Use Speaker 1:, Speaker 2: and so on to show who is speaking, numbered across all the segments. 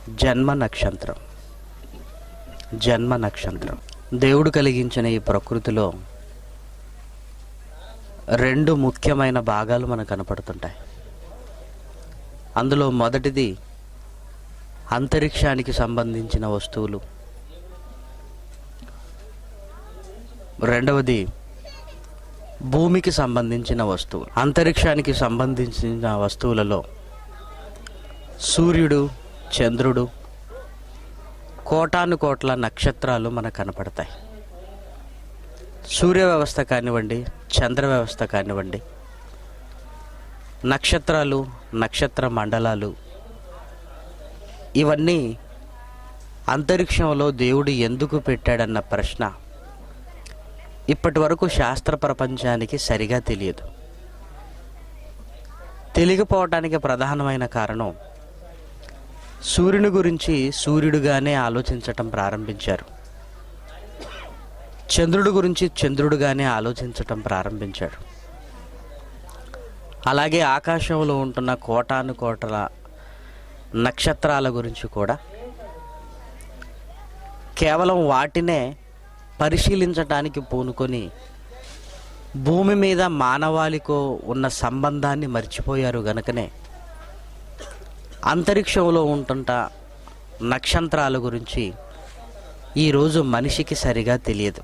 Speaker 1: జన్మ నక్షత్రం జన్మ నక్షత్రం దేవుడు కలిగించిన ఈ ప్రకృతిలో రెండు ముఖ్యమైన భాగాలు మనకు కనపడుతుంటాయి అందులో మొదటిది అంతరిక్షానికి సంబంధించిన వస్తువులు రెండవది భూమికి సంబంధించిన వస్తువులు అంతరిక్షానికి సంబంధించిన వస్తువులలో సూర్యుడు చంద్రుడు కోటాను కోట్ల నక్షత్రాలు మనకు కనపడతాయి సూర్య వ్యవస్థ కానివ్వండి చంద్ర వ్యవస్థ కానివ్వండి నక్షత్రాలు నక్షత్ర మండలాలు ఇవన్నీ అంతరిక్షంలో దేవుడు ఎందుకు పెట్టాడన్న ప్రశ్న ఇప్పటి వరకు శాస్త్ర ప్రపంచానికి సరిగా తెలియదు తెలియకపోవటానికి ప్రధానమైన కారణం సూర్యుని గురించి సూర్యుడుగానే ఆలోచించటం ప్రారంభించారు చంద్రుడి గురించి చంద్రుడుగానే ఆలోచించటం ప్రారంభించాడు అలాగే ఆకాశంలో ఉంటున్న కోటాను కోటల నక్షత్రాల గురించి కూడా కేవలం వాటినే పరిశీలించటానికి పూనుకొని భూమి మీద మానవాళికో ఉన్న సంబంధాన్ని మర్చిపోయారు గనుకనే అంతరిక్షంలో ఉంటుంట నక్షత్రాల గురించి ఈరోజు మనిషికి సరిగా తెలియదు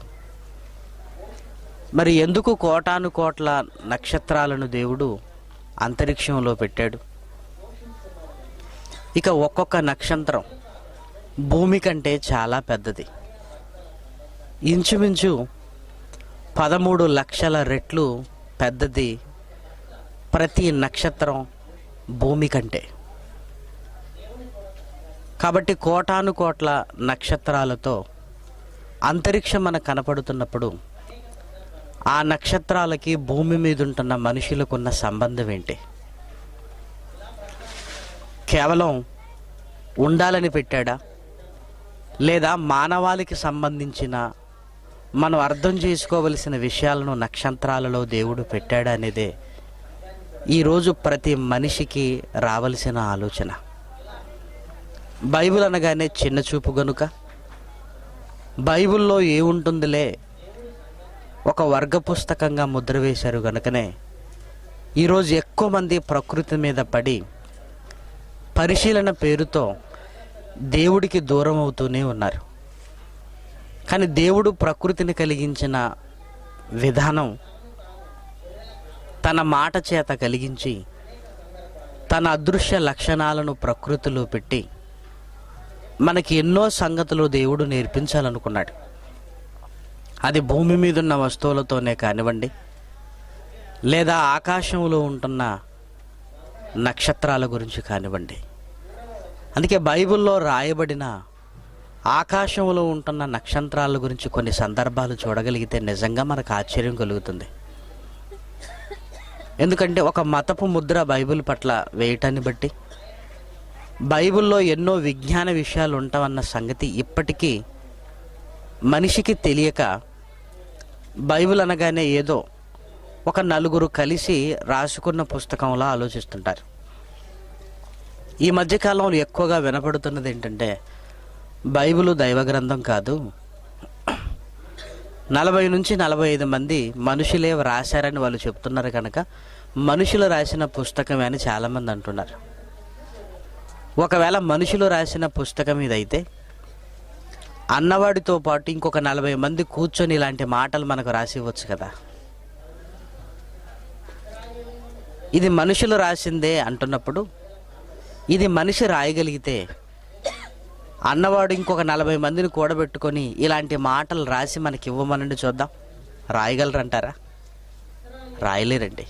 Speaker 1: మరి ఎందుకు కోటాను కోట్ల నక్షత్రాలను దేవుడు అంతరిక్షంలో పెట్టాడు ఇక ఒక్కొక్క నక్షత్రం భూమి కంటే చాలా పెద్దది ఇంచుమించు పదమూడు లక్షల రెట్లు పెద్దది ప్రతి నక్షత్రం భూమి కంటే కాబట్టి కోటాను కోట్ల నక్షత్రాలతో అంతరిక్షం మనకు కనపడుతున్నప్పుడు ఆ నక్షత్రాలకి భూమి మీద ఉంటున్న మనుషులకున్న సంబంధం ఏంటి కేవలం ఉండాలని పెట్టాడా లేదా మానవాళికి సంబంధించిన మనం అర్థం చేసుకోవలసిన విషయాలను నక్షత్రాలలో దేవుడు పెట్టాడా అనేదే ఈరోజు ప్రతి మనిషికి రావలసిన ఆలోచన బైబిల్ అనగానే చిన్న చూపు గనుక బైబిల్లో ఏముంటుందిలే ఒక వర్గ పుస్తకంగా ముద్ర వేశారు గనుకనే ఈరోజు ఎక్కువ మంది ప్రకృతి మీద పడి పరిశీలన పేరుతో దేవుడికి దూరం అవుతూనే ఉన్నారు కానీ దేవుడు ప్రకృతిని కలిగించిన విధానం తన మాట చేత కలిగించి తన అదృశ్య లక్షణాలను ప్రకృతిలో పెట్టి మనకి ఎన్నో సంగతులు దేవుడు నేర్పించాలనుకున్నాడు అది భూమి మీద ఉన్న వస్తువులతోనే కానివ్వండి లేదా ఆకాశంలో ఉంటున్న నక్షత్రాల గురించి కానివ్వండి అందుకే బైబిల్లో రాయబడిన ఆకాశంలో ఉంటున్న నక్షత్రాల గురించి కొన్ని సందర్భాలు చూడగలిగితే నిజంగా మనకు ఆశ్చర్యం కలుగుతుంది ఎందుకంటే ఒక మతపు ముద్ర బైబిల్ పట్ల వేయటాన్ని బట్టి బైబిల్లో ఎన్నో విజ్ఞాన విషయాలు ఉంటామన్న సంగతి ఇప్పటికీ మనిషికి తెలియక బైబిల్ అనగానే ఏదో ఒక నలుగురు కలిసి రాసుకున్న పుస్తకంలా ఆలోచిస్తుంటారు ఈ మధ్యకాలంలో ఎక్కువగా వినపడుతున్నది ఏంటంటే బైబిల్ దైవ గ్రంథం కాదు నలభై నుంచి నలభై ఐదు మంది మనుషులే రాశారని వాళ్ళు చెప్తున్నారు కనుక మనుషులు రాసిన పుస్తకమే అని చాలామంది అంటున్నారు ఒకవేళ మనుషులు రాసిన పుస్తకం ఇదైతే అన్నవాడితో పాటు ఇంకొక నలభై మంది కూర్చొని ఇలాంటి మాటలు మనకు రాసి ఇవ్వచ్చు కదా ఇది మనుషులు రాసిందే అంటున్నప్పుడు ఇది మనిషి రాయగలిగితే అన్నవాడు ఇంకొక నలభై మందిని కూడబెట్టుకొని ఇలాంటి మాటలు రాసి మనకి ఇవ్వమనండి చూద్దాం రాయగలరంటారా రాయలేరండి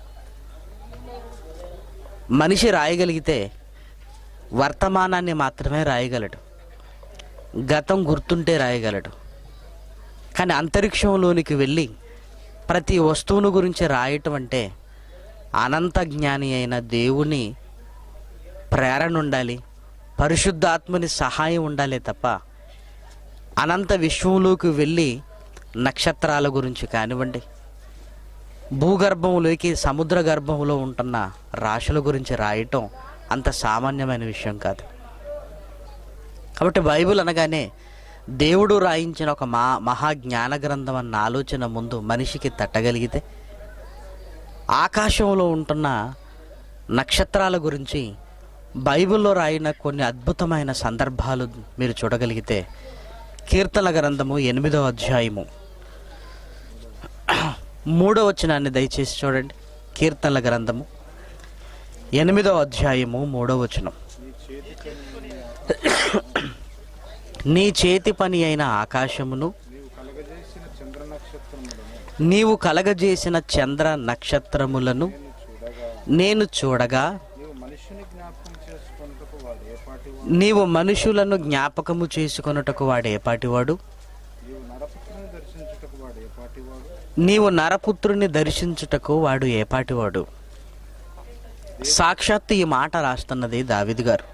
Speaker 1: మనిషి రాయగలిగితే వర్తమానాన్ని మాత్రమే రాయగలడు గతం గుర్తుంటే రాయగలడు కానీ అంతరిక్షంలోనికి వెళ్ళి ప్రతి వస్తువును గురించి రాయటం అంటే అనంత జ్ఞాని అయిన దేవుని ప్రేరణ ఉండాలి పరిశుద్ధాత్మని సహాయం ఉండాలి తప్ప అనంత విశ్వంలోకి వెళ్ళి నక్షత్రాల గురించి కానివ్వండి భూగర్భంలోకి సముద్ర గర్భంలో ఉంటున్న రాశుల గురించి రాయటం అంత సామాన్యమైన విషయం కాదు కాబట్టి బైబిల్ అనగానే దేవుడు రాయించిన ఒక మా మహాజ్ఞాన గ్రంథం అన్న ఆలోచన ముందు మనిషికి తట్టగలిగితే ఆకాశంలో ఉంటున్న నక్షత్రాల గురించి బైబిల్లో రాయిన కొన్ని అద్భుతమైన సందర్భాలు మీరు చూడగలిగితే కీర్తన గ్రంథము ఎనిమిదో అధ్యాయము మూడో వచనాన్ని దయచేసి చూడండి కీర్తనల గ్రంథము ఎనిమిదో అధ్యాయము మూడో వచనం నీ చేతి పని అయిన ఆకాశమును
Speaker 2: నీవు కలగజేసిన చంద్ర నక్షత్రములను
Speaker 1: నీవు కలగజేసిన చంద్ర నక్షత్రములను
Speaker 2: నేను
Speaker 1: నేను చూడగా
Speaker 2: చూడగా నీవు మనుషుని జ్ఞాపకం చేసుకున్నటకు వాడు ఏపాటి వాడు
Speaker 1: నీవు మనుషులను జ్ఞాపకము చేసుకొనుటకు వాడు ఏపాటివాడు
Speaker 2: నీవు నరపుత్రుని దర్శించుటకు వాడు ఏపాటి వాడు
Speaker 1: నీవు నరపుత్రుని దర్శించుటకు వాడు ఏపాటివాడు సాక్షాత్తు ఈ మాట రాస్తున్నది దావిద్ గారు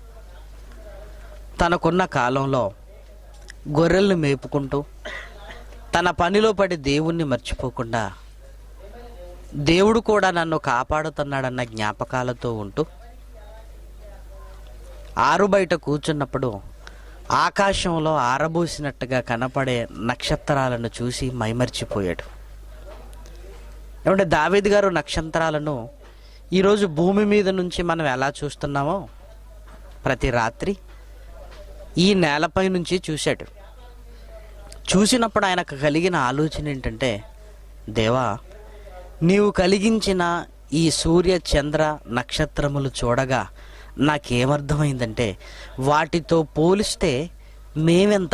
Speaker 1: తనకున్న కాలంలో గొర్రెల్ని మేపుకుంటూ తన పనిలో పడి దేవుణ్ణి మర్చిపోకుండా దేవుడు కూడా నన్ను కాపాడుతున్నాడన్న జ్ఞాపకాలతో ఉంటూ ఆరు బయట కూర్చున్నప్పుడు ఆకాశంలో ఆరబోసినట్టుగా కనపడే నక్షత్రాలను చూసి మైమర్చిపోయాడు ఏమంటే దావేది గారు నక్షత్రాలను ఈరోజు భూమి మీద నుంచి మనం ఎలా చూస్తున్నామో ప్రతి రాత్రి ఈ నేలపై నుంచి చూశాడు చూసినప్పుడు ఆయనకు కలిగిన ఆలోచన ఏంటంటే దేవా నీవు కలిగించిన ఈ సూర్య చంద్ర నక్షత్రములు చూడగా నాకేమర్థమైందంటే వాటితో పోలిస్తే మేమెంత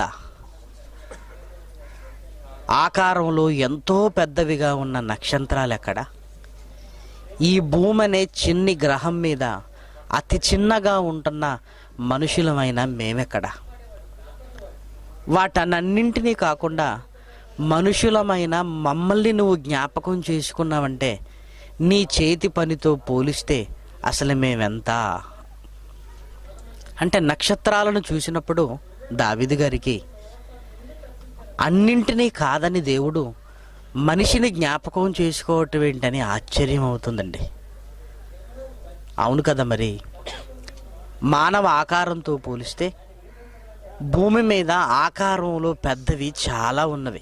Speaker 1: ఆకారంలో ఎంతో పెద్దవిగా ఉన్న నక్షత్రాలు ఎక్కడ ఈ భూమి అనే చిన్ని గ్రహం మీద అతి చిన్నగా ఉంటున్న మనుషులమైన మేమెక్కడ వాటన్నింటినీ కాకుండా మనుషులమైన మమ్మల్ని నువ్వు జ్ఞాపకం చేసుకున్నావంటే నీ చేతి పనితో పోలిస్తే అసలు మేమెంత అంటే నక్షత్రాలను చూసినప్పుడు దావిది గారికి అన్నింటినీ కాదని దేవుడు మనిషిని జ్ఞాపకం చేసుకోవటం ఏంటని ఆశ్చర్యం అవుతుందండి అవును కదా మరి మానవ ఆకారంతో పోలిస్తే భూమి మీద ఆకారంలో పెద్దవి చాలా ఉన్నవి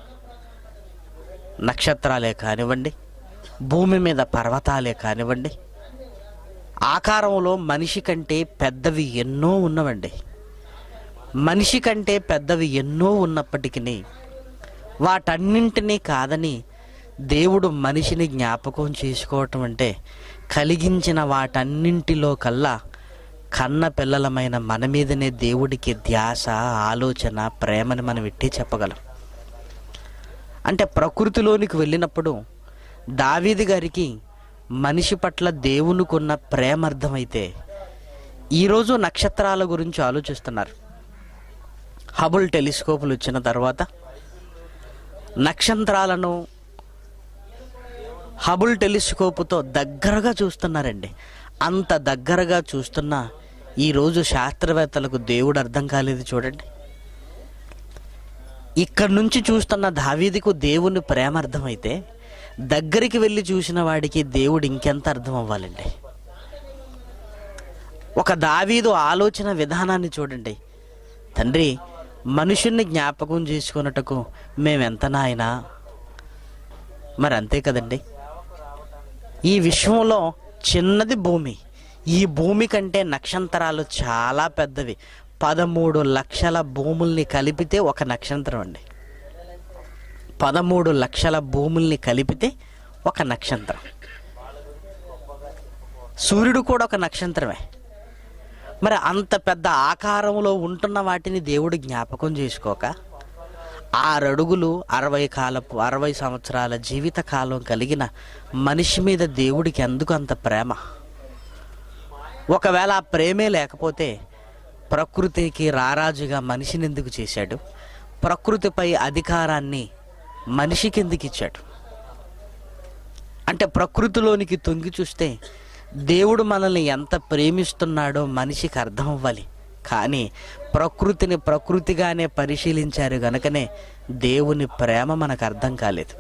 Speaker 1: నక్షత్రాలే కానివ్వండి భూమి మీద పర్వతాలే కానివ్వండి ఆకారంలో మనిషి కంటే పెద్దవి ఎన్నో ఉన్నవండి మనిషి కంటే పెద్దవి ఎన్నో ఉన్నప్పటికీ వాటన్నింటినీ కాదని దేవుడు మనిషిని జ్ఞాపకం చేసుకోవటం అంటే కలిగించిన వాటన్నింటిలో కల్లా కన్న పిల్లలమైన మన మీదనే దేవుడికి ధ్యాస ఆలోచన ప్రేమని మనం ఇట్టి చెప్పగలం అంటే ప్రకృతిలోనికి వెళ్ళినప్పుడు దావీది గారికి మనిషి పట్ల దేవునికున్న ప్రేమ అర్థమైతే ఈరోజు నక్షత్రాల గురించి ఆలోచిస్తున్నారు హబుల్ టెలిస్కోపులు వచ్చిన తర్వాత నక్షత్రాలను హబుల్ టెలిస్కోపుతో దగ్గరగా చూస్తున్నారండి అంత దగ్గరగా చూస్తున్నా ఈరోజు శాస్త్రవేత్తలకు దేవుడు అర్థం కాలేదు చూడండి ఇక్కడ నుంచి చూస్తున్న దావీదికు దేవుని ప్రేమ అర్థమైతే దగ్గరికి వెళ్ళి చూసిన వాడికి దేవుడు ఇంకెంత అర్థం అవ్వాలండి ఒక దావీదు ఆలోచన విధానాన్ని చూడండి తండ్రి మనుషుల్ని జ్ఞాపకం చేసుకున్నటకు మేమెంత నాయనా మరి అంతే కదండి ఈ విశ్వంలో చిన్నది భూమి ఈ భూమి కంటే నక్షత్రాలు చాలా పెద్దవి పదమూడు లక్షల భూముల్ని కలిపితే ఒక నక్షత్రం అండి పదమూడు లక్షల భూముల్ని కలిపితే ఒక నక్షత్రం సూర్యుడు కూడా ఒక నక్షత్రమే మరి అంత పెద్ద ఆకారంలో ఉంటున్న వాటిని దేవుడు జ్ఞాపకం చేసుకోక ఆరడుగులు అరవై కాలపు అరవై సంవత్సరాల జీవిత కాలం కలిగిన మనిషి మీద దేవుడికి ఎందుకు అంత ప్రేమ ఒకవేళ ఆ ప్రేమే లేకపోతే ప్రకృతికి రారాజుగా మనిషిని ఎందుకు చేశాడు ప్రకృతిపై అధికారాన్ని మనిషికి ఎందుకు ఇచ్చాడు అంటే ప్రకృతిలోనికి తొంగి చూస్తే దేవుడు మనల్ని ఎంత ప్రేమిస్తున్నాడో మనిషికి అర్థం అవ్వాలి కానీ ప్రకృతిని ప్రకృతిగానే పరిశీలించారు గనుకనే దేవుని ప్రేమ మనకు అర్థం కాలేదు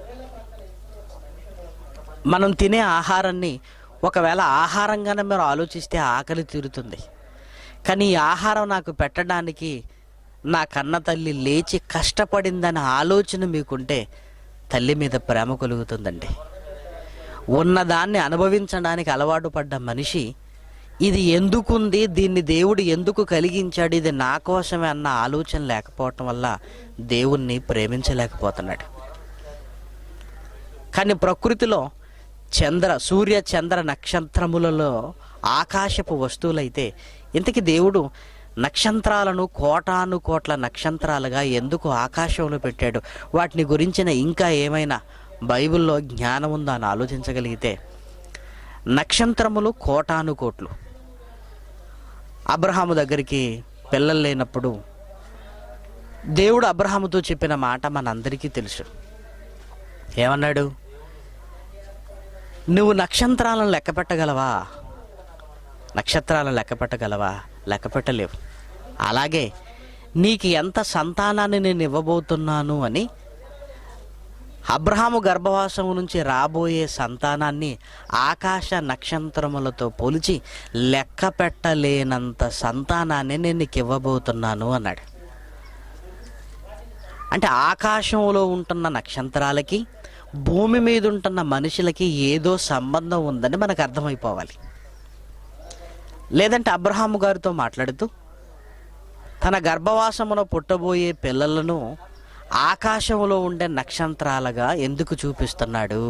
Speaker 1: మనం తినే ఆహారాన్ని ఒకవేళ ఆహారంగానే మీరు ఆలోచిస్తే ఆకలి తీరుతుంది కానీ ఈ ఆహారం నాకు పెట్టడానికి నా కన్న తల్లి లేచి కష్టపడిందనే ఆలోచన మీకుంటే తల్లి మీద ప్రేమ కలుగుతుందండి ఉన్నదాన్ని అనుభవించడానికి అలవాటు పడ్డ మనిషి ఇది ఎందుకుంది దీన్ని దేవుడు ఎందుకు కలిగించాడు ఇది నా కోసమే అన్న ఆలోచన లేకపోవటం వల్ల దేవుణ్ణి ప్రేమించలేకపోతున్నాడు కానీ ప్రకృతిలో చంద్ర సూర్య చంద్ర నక్షత్రములలో ఆకాశపు వస్తువులైతే ఇంతకీ దేవుడు నక్షత్రాలను కోటాను కోట్ల నక్షత్రాలుగా ఎందుకు ఆకాశంలో పెట్టాడు వాటిని గురించిన ఇంకా ఏమైనా బైబిల్లో జ్ఞానం ఉందా అని ఆలోచించగలిగితే నక్షత్రములు కోటాను కోట్లు అబ్రహాము దగ్గరికి పిల్లలు లేనప్పుడు దేవుడు అబ్రహాముతో చెప్పిన మాట మనందరికీ తెలుసు ఏమన్నాడు నువ్వు నక్షత్రాలను లెక్క పెట్టగలవా నక్షత్రాలను లెక్క పెట్టగలవా లెక్క పెట్టలేవు అలాగే నీకు ఎంత సంతానాన్ని నేను ఇవ్వబోతున్నాను అని అబ్రహాము గర్భవాసం నుంచి రాబోయే సంతానాన్ని ఆకాశ నక్షత్రములతో పోల్చి లెక్క పెట్టలేనంత సంతానాన్ని నేను నీకు ఇవ్వబోతున్నాను అన్నాడు అంటే ఆకాశంలో ఉంటున్న నక్షత్రాలకి భూమి మీద ఉంటున్న మనుషులకి ఏదో సంబంధం ఉందని మనకు అర్థమైపోవాలి లేదంటే అబ్రహాము గారితో మాట్లాడుతూ తన గర్భవాసమున పుట్టబోయే పిల్లలను ఆకాశంలో ఉండే నక్షత్రాలుగా ఎందుకు చూపిస్తున్నాడు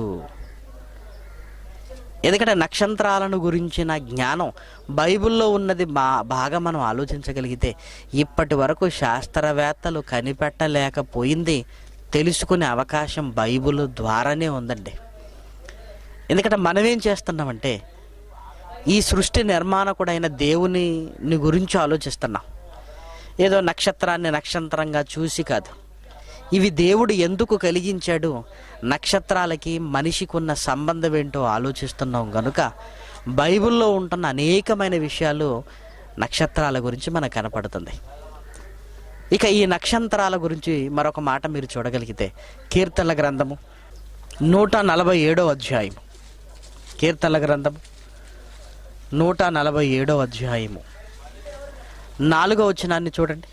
Speaker 1: ఎందుకంటే నక్షత్రాలను గురించిన జ్ఞానం బైబిల్లో ఉన్నది బా బాగా మనం ఆలోచించగలిగితే ఇప్పటి వరకు శాస్త్రవేత్తలు కనిపెట్టలేకపోయింది తెలుసుకునే అవకాశం బైబిల్ ద్వారానే ఉందండి ఎందుకంటే మనం ఏం చేస్తున్నామంటే ఈ సృష్టి నిర్మాణకుడైన దేవుని ని గురించి ఆలోచిస్తున్నాం ఏదో నక్షత్రాన్ని నక్షత్రంగా చూసి కాదు ఇవి దేవుడు ఎందుకు కలిగించాడు నక్షత్రాలకి మనిషికి ఉన్న సంబంధం ఏంటో ఆలోచిస్తున్నాం కనుక బైబిల్లో ఉంటున్న అనేకమైన విషయాలు నక్షత్రాల గురించి మనకు కనపడుతుంది ఇక ఈ నక్షత్రాల గురించి మరొక మాట మీరు చూడగలిగితే కీర్తనల గ్రంథము నూట నలభై ఏడో అధ్యాయం కీర్తనల గ్రంథము నూట నలభై ఏడో అధ్యాయము నాలుగో వచనాన్ని చూడండి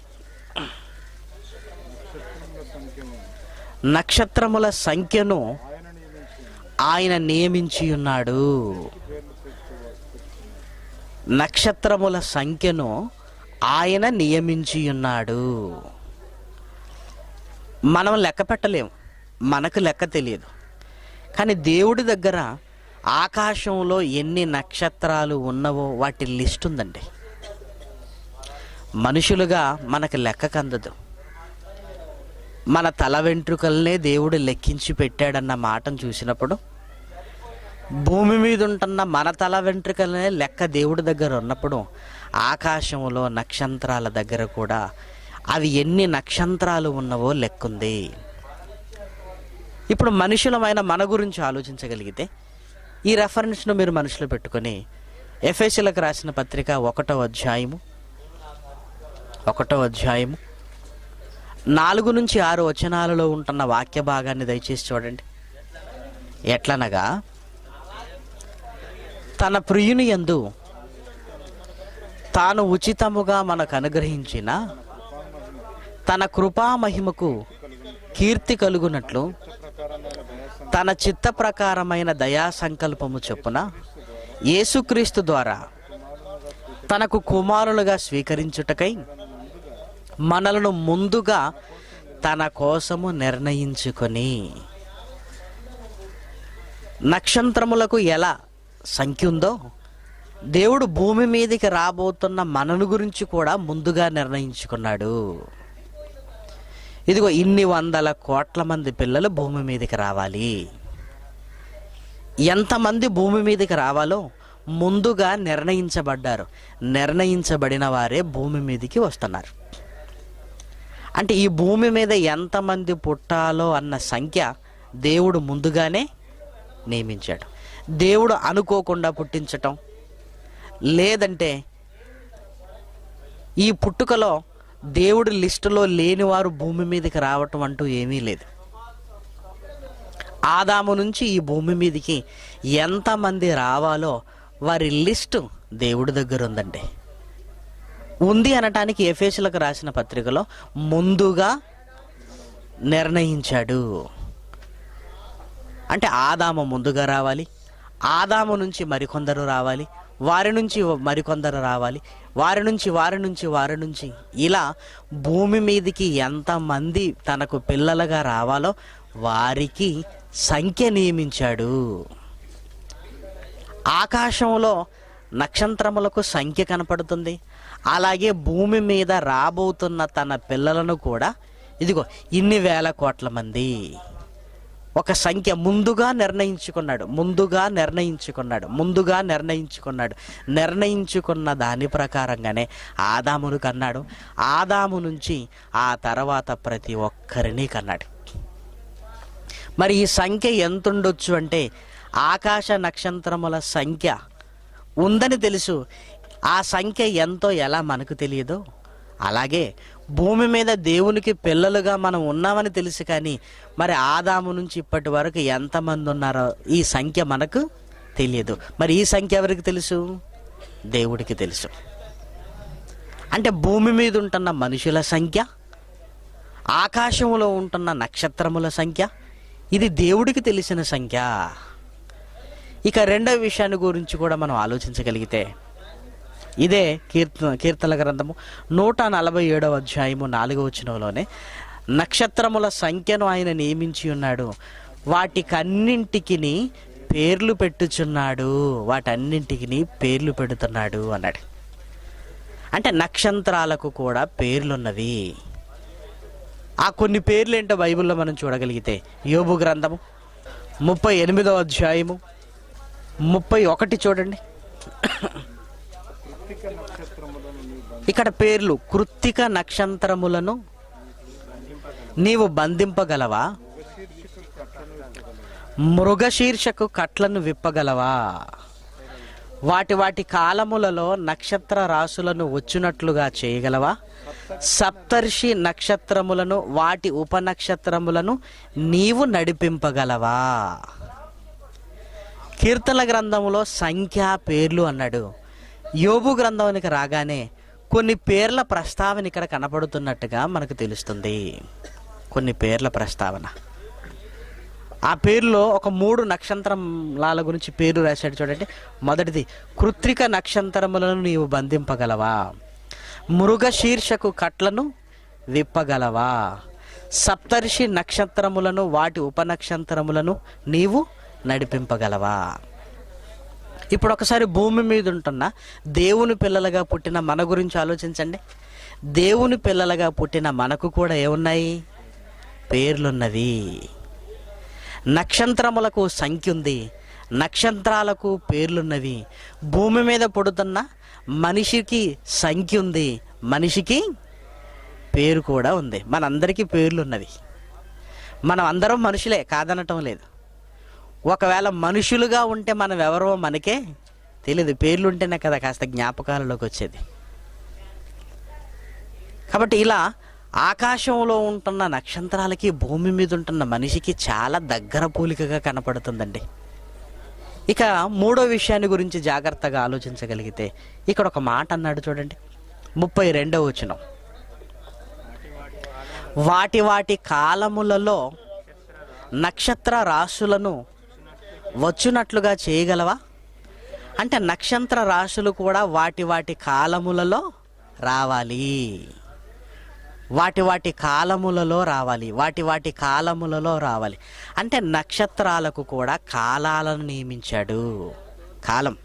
Speaker 2: నక్షత్రముల సంఖ్యము
Speaker 1: నక్షత్రముల సంఖ్యను
Speaker 2: ఆయన నియమించి
Speaker 1: ఆయన నియమించి ఉన్నాడు
Speaker 2: పేర్లు పెట్టుకోవచ్చు
Speaker 1: నక్షత్రముల సంఖ్యను ఆయన నియమించి ఉన్నాడు మనం లెక్క పెట్టలేం మనకు లెక్క తెలియదు కానీ దేవుడి దగ్గర ఆకాశంలో ఎన్ని నక్షత్రాలు ఉన్నవో వాటి లిస్ట్ ఉందండి మనుషులుగా మనకు లెక్కకు అందదు మన తల వెంట్రుకల్నే దేవుడు లెక్కించి పెట్టాడన్న మాటను చూసినప్పుడు భూమి మీద ఉంటున్న మన తల వెంట్రుకలనే లెక్క దేవుడి దగ్గర ఉన్నప్పుడు ఆకాశంలో నక్షత్రాల దగ్గర కూడా అవి ఎన్ని నక్షత్రాలు ఉన్నవో లెక్కుంది ఇప్పుడు మనుషులమైన మన గురించి ఆలోచించగలిగితే ఈ రెఫరెన్స్ను మీరు మనసులో పెట్టుకొని ఎఫ్ఎస్సీలకు రాసిన పత్రిక ఒకటో అధ్యాయము ఒకటో అధ్యాయము నాలుగు నుంచి ఆరు వచనాలలో ఉంటున్న వాక్య భాగాన్ని దయచేసి చూడండి ఎట్లనగా తన ప్రియుని యందు తాను ఉచితముగా మనకు అనుగ్రహించిన తన కృపా మహిమకు కీర్తి కలుగునట్లు
Speaker 2: ప్రకారమైన దయాసం
Speaker 1: తన చిత్త ప్రకారమైన దయా సంకల్పము చొప్పున యేసుక్రీస్తు ద్వారా తనకు కుమారులుగా స్వీకరించుటకై మనలను ముందుగా తన కోసము నిర్ణయించుకొని నక్షత్రములకు ఎలా సంఖ్య ఉందో దేవుడు భూమి మీదకి రాబోతున్న మనను గురించి కూడా ముందుగా నిర్ణయించుకున్నాడు ఇదిగో ఇన్ని వందల కోట్ల మంది పిల్లలు భూమి మీదకి రావాలి ఎంతమంది భూమి మీదకి రావాలో ముందుగా నిర్ణయించబడ్డారు నిర్ణయించబడిన వారే భూమి మీదకి వస్తున్నారు అంటే ఈ భూమి మీద ఎంతమంది పుట్టాలో అన్న సంఖ్య దేవుడు ముందుగానే నియమించాడు దేవుడు అనుకోకుండా పుట్టించటం లేదంటే ఈ పుట్టుకలో దేవుడి లిస్టులో లేని వారు భూమి మీదకి రావటం అంటూ ఏమీ లేదు ఆదాము నుంచి ఈ భూమి మీదకి ఎంతమంది రావాలో వారి లిస్టు దేవుడి దగ్గర ఉందండి ఉంది అనటానికి ఎఫేసులకు రాసిన పత్రికలో ముందుగా నిర్ణయించాడు అంటే ఆదాము ముందుగా రావాలి ఆదాము నుంచి మరికొందరు రావాలి వారి నుంచి మరికొందరు రావాలి వారి నుంచి వారి నుంచి వారి నుంచి ఇలా భూమి మీదికి ఎంతమంది తనకు పిల్లలుగా రావాలో వారికి సంఖ్య నియమించాడు ఆకాశంలో నక్షత్రములకు సంఖ్య కనపడుతుంది అలాగే భూమి మీద రాబోతున్న తన పిల్లలను కూడా ఇదిగో ఇన్ని వేల కోట్ల మంది ఒక సంఖ్య ముందుగా నిర్ణయించుకున్నాడు ముందుగా నిర్ణయించుకున్నాడు ముందుగా నిర్ణయించుకున్నాడు నిర్ణయించుకున్న దాని ప్రకారంగానే ఆదామును కన్నాడు ఆదాము నుంచి ఆ తర్వాత ప్రతి ఒక్కరిని కన్నాడు మరి ఈ సంఖ్య ఎంత ఉండొచ్చు అంటే ఆకాశ నక్షత్రముల సంఖ్య ఉందని తెలుసు ఆ సంఖ్య ఎంతో ఎలా మనకు తెలియదో అలాగే భూమి మీద దేవునికి పిల్లలుగా మనం ఉన్నామని తెలుసు కానీ మరి ఆదాము నుంచి ఇప్పటి వరకు ఎంతమంది ఉన్నారో ఈ సంఖ్య మనకు తెలియదు మరి ఈ సంఖ్య ఎవరికి తెలుసు దేవుడికి తెలుసు అంటే భూమి మీద ఉంటున్న మనుషుల సంఖ్య ఆకాశంలో ఉంటున్న నక్షత్రముల సంఖ్య ఇది దేవుడికి తెలిసిన సంఖ్య ఇక రెండవ విషయాన్ని గురించి కూడా మనం ఆలోచించగలిగితే ఇదే కీర్తన కీర్తన గ్రంథము నూట నలభై ఏడవ అధ్యాయము నాలుగవ వచనంలోనే నక్షత్రముల సంఖ్యను ఆయన నియమించి ఉన్నాడు వాటికన్నింటికి పేర్లు పెట్టుచున్నాడు వాటన్నింటికి పేర్లు పెడుతున్నాడు అన్నాడు అంటే నక్షత్రాలకు కూడా పేర్లున్నవి ఆ కొన్ని పేర్లు ఏంటో బైబిల్లో మనం చూడగలిగితే యోబు గ్రంథము ముప్పై ఎనిమిదవ అధ్యాయము ముప్పై ఒకటి చూడండి
Speaker 2: కృత్తిక నక్షత్రములను నీ
Speaker 1: ఇక్కడ పేర్లు కృత్తిక నక్షత్రములను నీవు బంధింపగలవా
Speaker 2: శీర్షిక కట్టను ఇవ్వగలవు
Speaker 1: మృగశీర్షకు కట్లను విప్పగలవా వాటి వాటి కాలములలో నక్షత్ర రాసులను వచ్చినట్లుగా చేయగలవా సప్తర్షి నక్షత్రములను వాటి ఉపనక్షత్రములను నీవు నడిపింపగలవా కీర్తన గ్రంథములో సంఖ్య పేర్లు అన్నాడు యోబు గ్రంథానికి రాగానే కొన్ని పేర్ల ప్రస్తావన ఇక్కడ కనపడుతున్నట్టుగా మనకు తెలుస్తుంది కొన్ని పేర్ల ప్రస్తావన ఆ పేరులో ఒక మూడు నక్షత్రాల గురించి పేరు రాశాడు చూడండి మొదటిది కృత్రిక నక్షత్రములను నీవు బంధింపగలవా మృగ శీర్షకు కట్లను విప్పగలవా సప్తర్షి నక్షత్రములను వాటి ఉపనక్షత్రములను నీవు నడిపింపగలవా ఇప్పుడు ఒకసారి భూమి మీద ఉంటున్న దేవుని పిల్లలుగా పుట్టిన మన గురించి ఆలోచించండి దేవుని పిల్లలుగా పుట్టిన మనకు కూడా ఏమున్నాయి పేర్లున్నవి నక్షత్రములకు సంఖ్య ఉంది నక్షత్రాలకు పేర్లున్నవి భూమి మీద పుడుతున్న మనిషికి సంఖ్య ఉంది మనిషికి పేరు కూడా ఉంది మనందరికీ పేర్లున్నవి మనం అందరం మనుషులే కాదనటం లేదు ఒకవేళ మనుషులుగా ఉంటే మనం ఎవరో మనకే తెలియదు పేర్లు ఉంటేనే కదా కాస్త జ్ఞాపకాలలోకి వచ్చేది కాబట్టి ఇలా ఆకాశంలో ఉంటున్న నక్షత్రాలకి భూమి మీద ఉంటున్న మనిషికి చాలా దగ్గర పోలికగా కనపడుతుందండి ఇక మూడో విషయాన్ని గురించి జాగ్రత్తగా ఆలోచించగలిగితే ఇక్కడ ఒక మాట అన్నాడు చూడండి ముప్పై రెండవ వచనం వాటి వాటి కాలములలో నక్షత్ర రాశులను వచ్చునట్లుగా చేయగలవా అంటే నక్షత్ర రాశులు కూడా వాటి వాటి కాలములలో రావాలి వాటి వాటి కాలములలో రావాలి వాటి వాటి కాలములలో రావాలి అంటే నక్షత్రాలకు కూడా కాలాలను నియమించాడు కాలం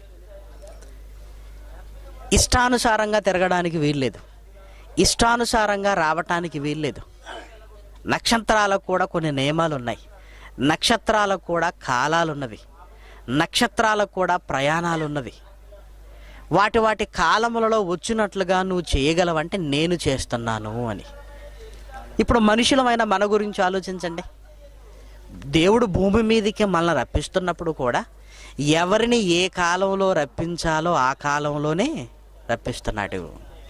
Speaker 1: ఇష్టానుసారంగా తిరగడానికి వీల్లేదు ఇష్టానుసారంగా రావటానికి వీల్లేదు నక్షత్రాలకు కూడా కొన్ని నియమాలు ఉన్నాయి నక్షత్రాలకు కూడా కాలాలు ఉన్నవి నక్షత్రాలకు కూడా ప్రయాణాలు ఉన్నవి వాటి వాటి కాలములలో వచ్చినట్లుగా నువ్వు చేయగలవంటే నేను చేస్తున్నాను అని ఇప్పుడు మనుషులమైన మన గురించి ఆలోచించండి దేవుడు భూమి మీదకి మనల్ని రప్పిస్తున్నప్పుడు కూడా ఎవరిని ఏ కాలంలో రప్పించాలో ఆ కాలంలోనే రప్పిస్తున్నాడు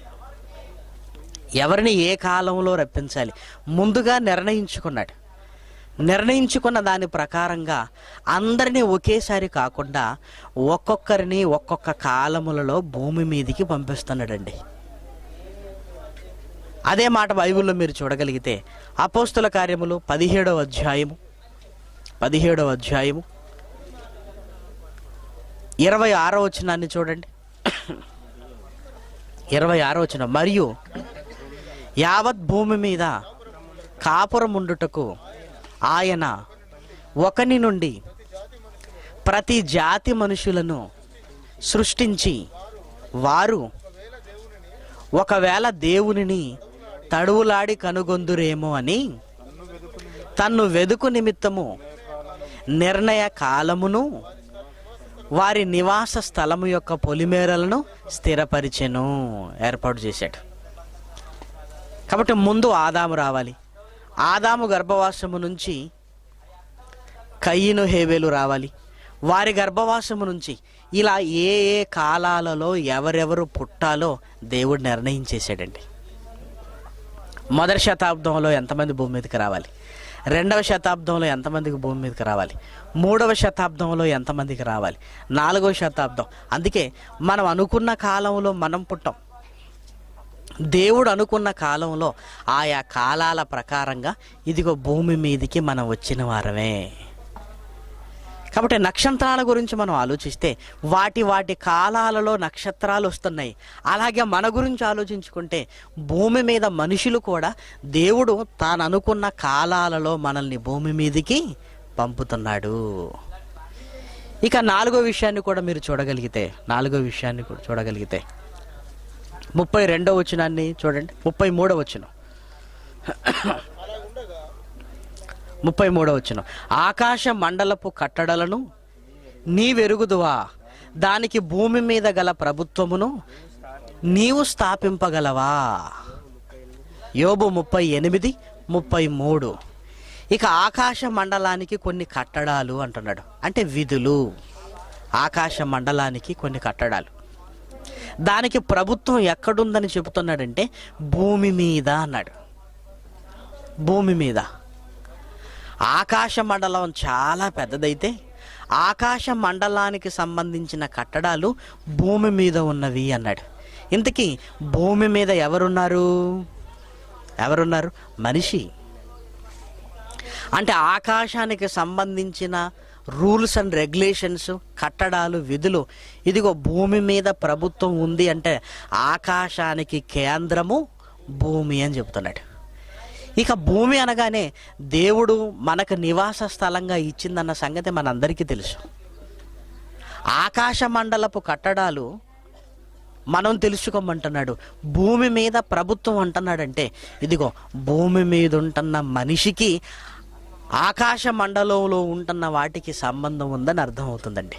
Speaker 1: ఎవరిని ఏ కాలంలో రప్పించాలి ముందుగా నిర్ణయించుకున్నాడు నిర్ణయించుకున్న దాని ప్రకారంగా అందరినీ ఒకేసారి కాకుండా ఒక్కొక్కరిని ఒక్కొక్క కాలములలో భూమి మీదికి పంపిస్తున్నాడండి అదే మాట బైబిల్లో మీరు చూడగలిగితే అపోస్తుల కార్యములు పదిహేడవ అధ్యాయము పదిహేడవ అధ్యాయము ఇరవై ఆరో వచనాన్ని చూడండి ఇరవై ఆరో వచనం మరియు యావత్ భూమి మీద కాపురం ఉండుటకు ఆయన ఒకని నుండి ప్రతి జాతి మనుషులను సృష్టించి వారు ఒకవేళ దేవునిని తడువులాడి కనుగొందురేమో అని తన్ను వెదుకు నిమిత్తము నిర్ణయ కాలమును వారి నివాస స్థలము యొక్క పొలిమేరలను స్థిరపరిచెను ఏర్పాటు చేశాడు కాబట్టి ముందు ఆదాము రావాలి ఆదాము గర్భవాసము నుంచి కయ్యను హేవేలు రావాలి వారి గర్భవాసము నుంచి ఇలా ఏ ఏ కాలాలలో ఎవరెవరు పుట్టాలో దేవుడు నిర్ణయించేశాడండి మొదటి శతాబ్దంలో ఎంతమంది భూమి మీదకి రావాలి రెండవ శతాబ్దంలో ఎంతమందికి భూమి మీదకి రావాలి మూడవ శతాబ్దంలో ఎంతమందికి రావాలి నాలుగవ శతాబ్దం అందుకే మనం అనుకున్న కాలంలో మనం పుట్టాం దేవుడు అనుకున్న కాలంలో ఆయా కాలాల ప్రకారంగా ఇదిగో భూమి మీదికి మనం వచ్చిన వారమే కాబట్టి నక్షత్రాల గురించి మనం ఆలోచిస్తే వాటి వాటి కాలాలలో నక్షత్రాలు వస్తున్నాయి అలాగే మన గురించి ఆలోచించుకుంటే భూమి మీద మనుషులు కూడా దేవుడు తాను అనుకున్న కాలాలలో మనల్ని భూమి మీదికి పంపుతున్నాడు ఇక నాలుగో విషయాన్ని కూడా మీరు చూడగలిగితే నాలుగో విషయాన్ని కూడా చూడగలిగితే ముప్పై రెండో వచనాన్ని చూడండి ముప్పై మూడో వచనం ముప్పై మూడో వచనం ఆకాశ మండలపు కట్టడలను నీవెరుగుదువా దానికి భూమి మీద గల ప్రభుత్వమును నీవు స్థాపింపగలవా యోబు ముప్పై ఎనిమిది ముప్పై మూడు ఇక ఆకాశ మండలానికి కొన్ని కట్టడాలు అంటున్నాడు అంటే విధులు ఆకాశ మండలానికి కొన్ని కట్టడాలు దానికి ప్రభుత్వం ఎక్కడుందని చెబుతున్నాడంటే భూమి మీద అన్నాడు భూమి మీద ఆకాశ మండలం చాలా పెద్దదైతే ఆకాశ మండలానికి సంబంధించిన కట్టడాలు భూమి మీద ఉన్నవి అన్నాడు ఇంతకీ భూమి మీద ఎవరున్నారు ఎవరున్నారు మనిషి అంటే ఆకాశానికి సంబంధించిన రూల్స్ అండ్ రెగ్యులేషన్స్ కట్టడాలు విధులు ఇదిగో భూమి మీద ప్రభుత్వం ఉంది అంటే ఆకాశానికి కేంద్రము భూమి అని చెప్తున్నాడు ఇక భూమి అనగానే దేవుడు మనకు నివాస స్థలంగా ఇచ్చిందన్న సంగతి మనందరికీ తెలుసు ఆకాశ మండలపు కట్టడాలు మనం తెలుసుకోమంటున్నాడు భూమి మీద ప్రభుత్వం అంటున్నాడంటే ఇదిగో భూమి మీద ఉంటున్న మనిషికి ఆకాశ మండలంలో ఉంటున్న వాటికి సంబంధం ఉందని అర్థమవుతుందండి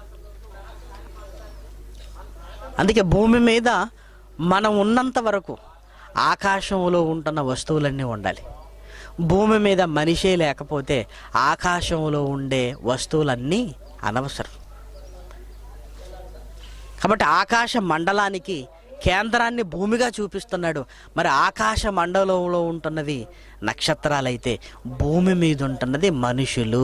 Speaker 1: అందుకే భూమి మీద మనం ఉన్నంత వరకు ఆకాశంలో ఉంటున్న వస్తువులన్నీ ఉండాలి భూమి మీద మనిషే లేకపోతే ఆకాశంలో ఉండే వస్తువులన్నీ అనవసరం కాబట్టి ఆకాశ మండలానికి కేంద్రాన్ని భూమిగా చూపిస్తున్నాడు మరి ఆకాశ మండలంలో ఉంటున్నవి నక్షత్రాలైతే భూమి మీద ఉంటున్నది మనుషులు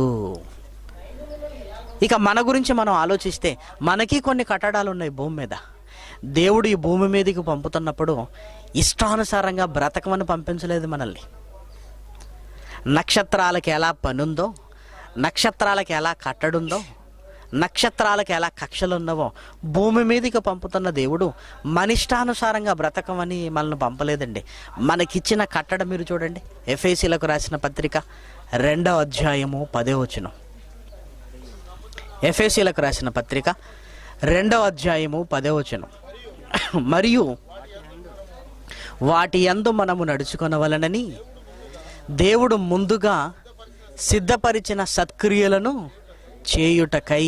Speaker 1: ఇక మన గురించి మనం ఆలోచిస్తే మనకి కొన్ని కట్టడాలు ఉన్నాయి భూమి మీద దేవుడు ఈ భూమి మీదకి పంపుతున్నప్పుడు ఇష్టానుసారంగా బ్రతకమని పంపించలేదు మనల్ని నక్షత్రాలకి ఎలా పనుందో నక్షత్రాలకి ఎలా కట్టడుందో నక్షత్రాలకు ఎలా కక్షలు ఉన్నవో భూమి మీదకి పంపుతున్న దేవుడు మన ఇష్టానుసారంగా బ్రతకమని మనల్ని పంపలేదండి మనకిచ్చిన కట్టడం మీరు చూడండి ఎఫ్ఏసీలకు రాసిన పత్రిక రెండవ అధ్యాయము పదే వచనం ఎఫ్ఏసీలకు రాసిన పత్రిక రెండవ అధ్యాయము పదే వచనం మరియు వాటి యందు మనము నడుచుకొనవలనని దేవుడు ముందుగా సిద్ధపరిచిన సత్క్రియలను చేయుటకై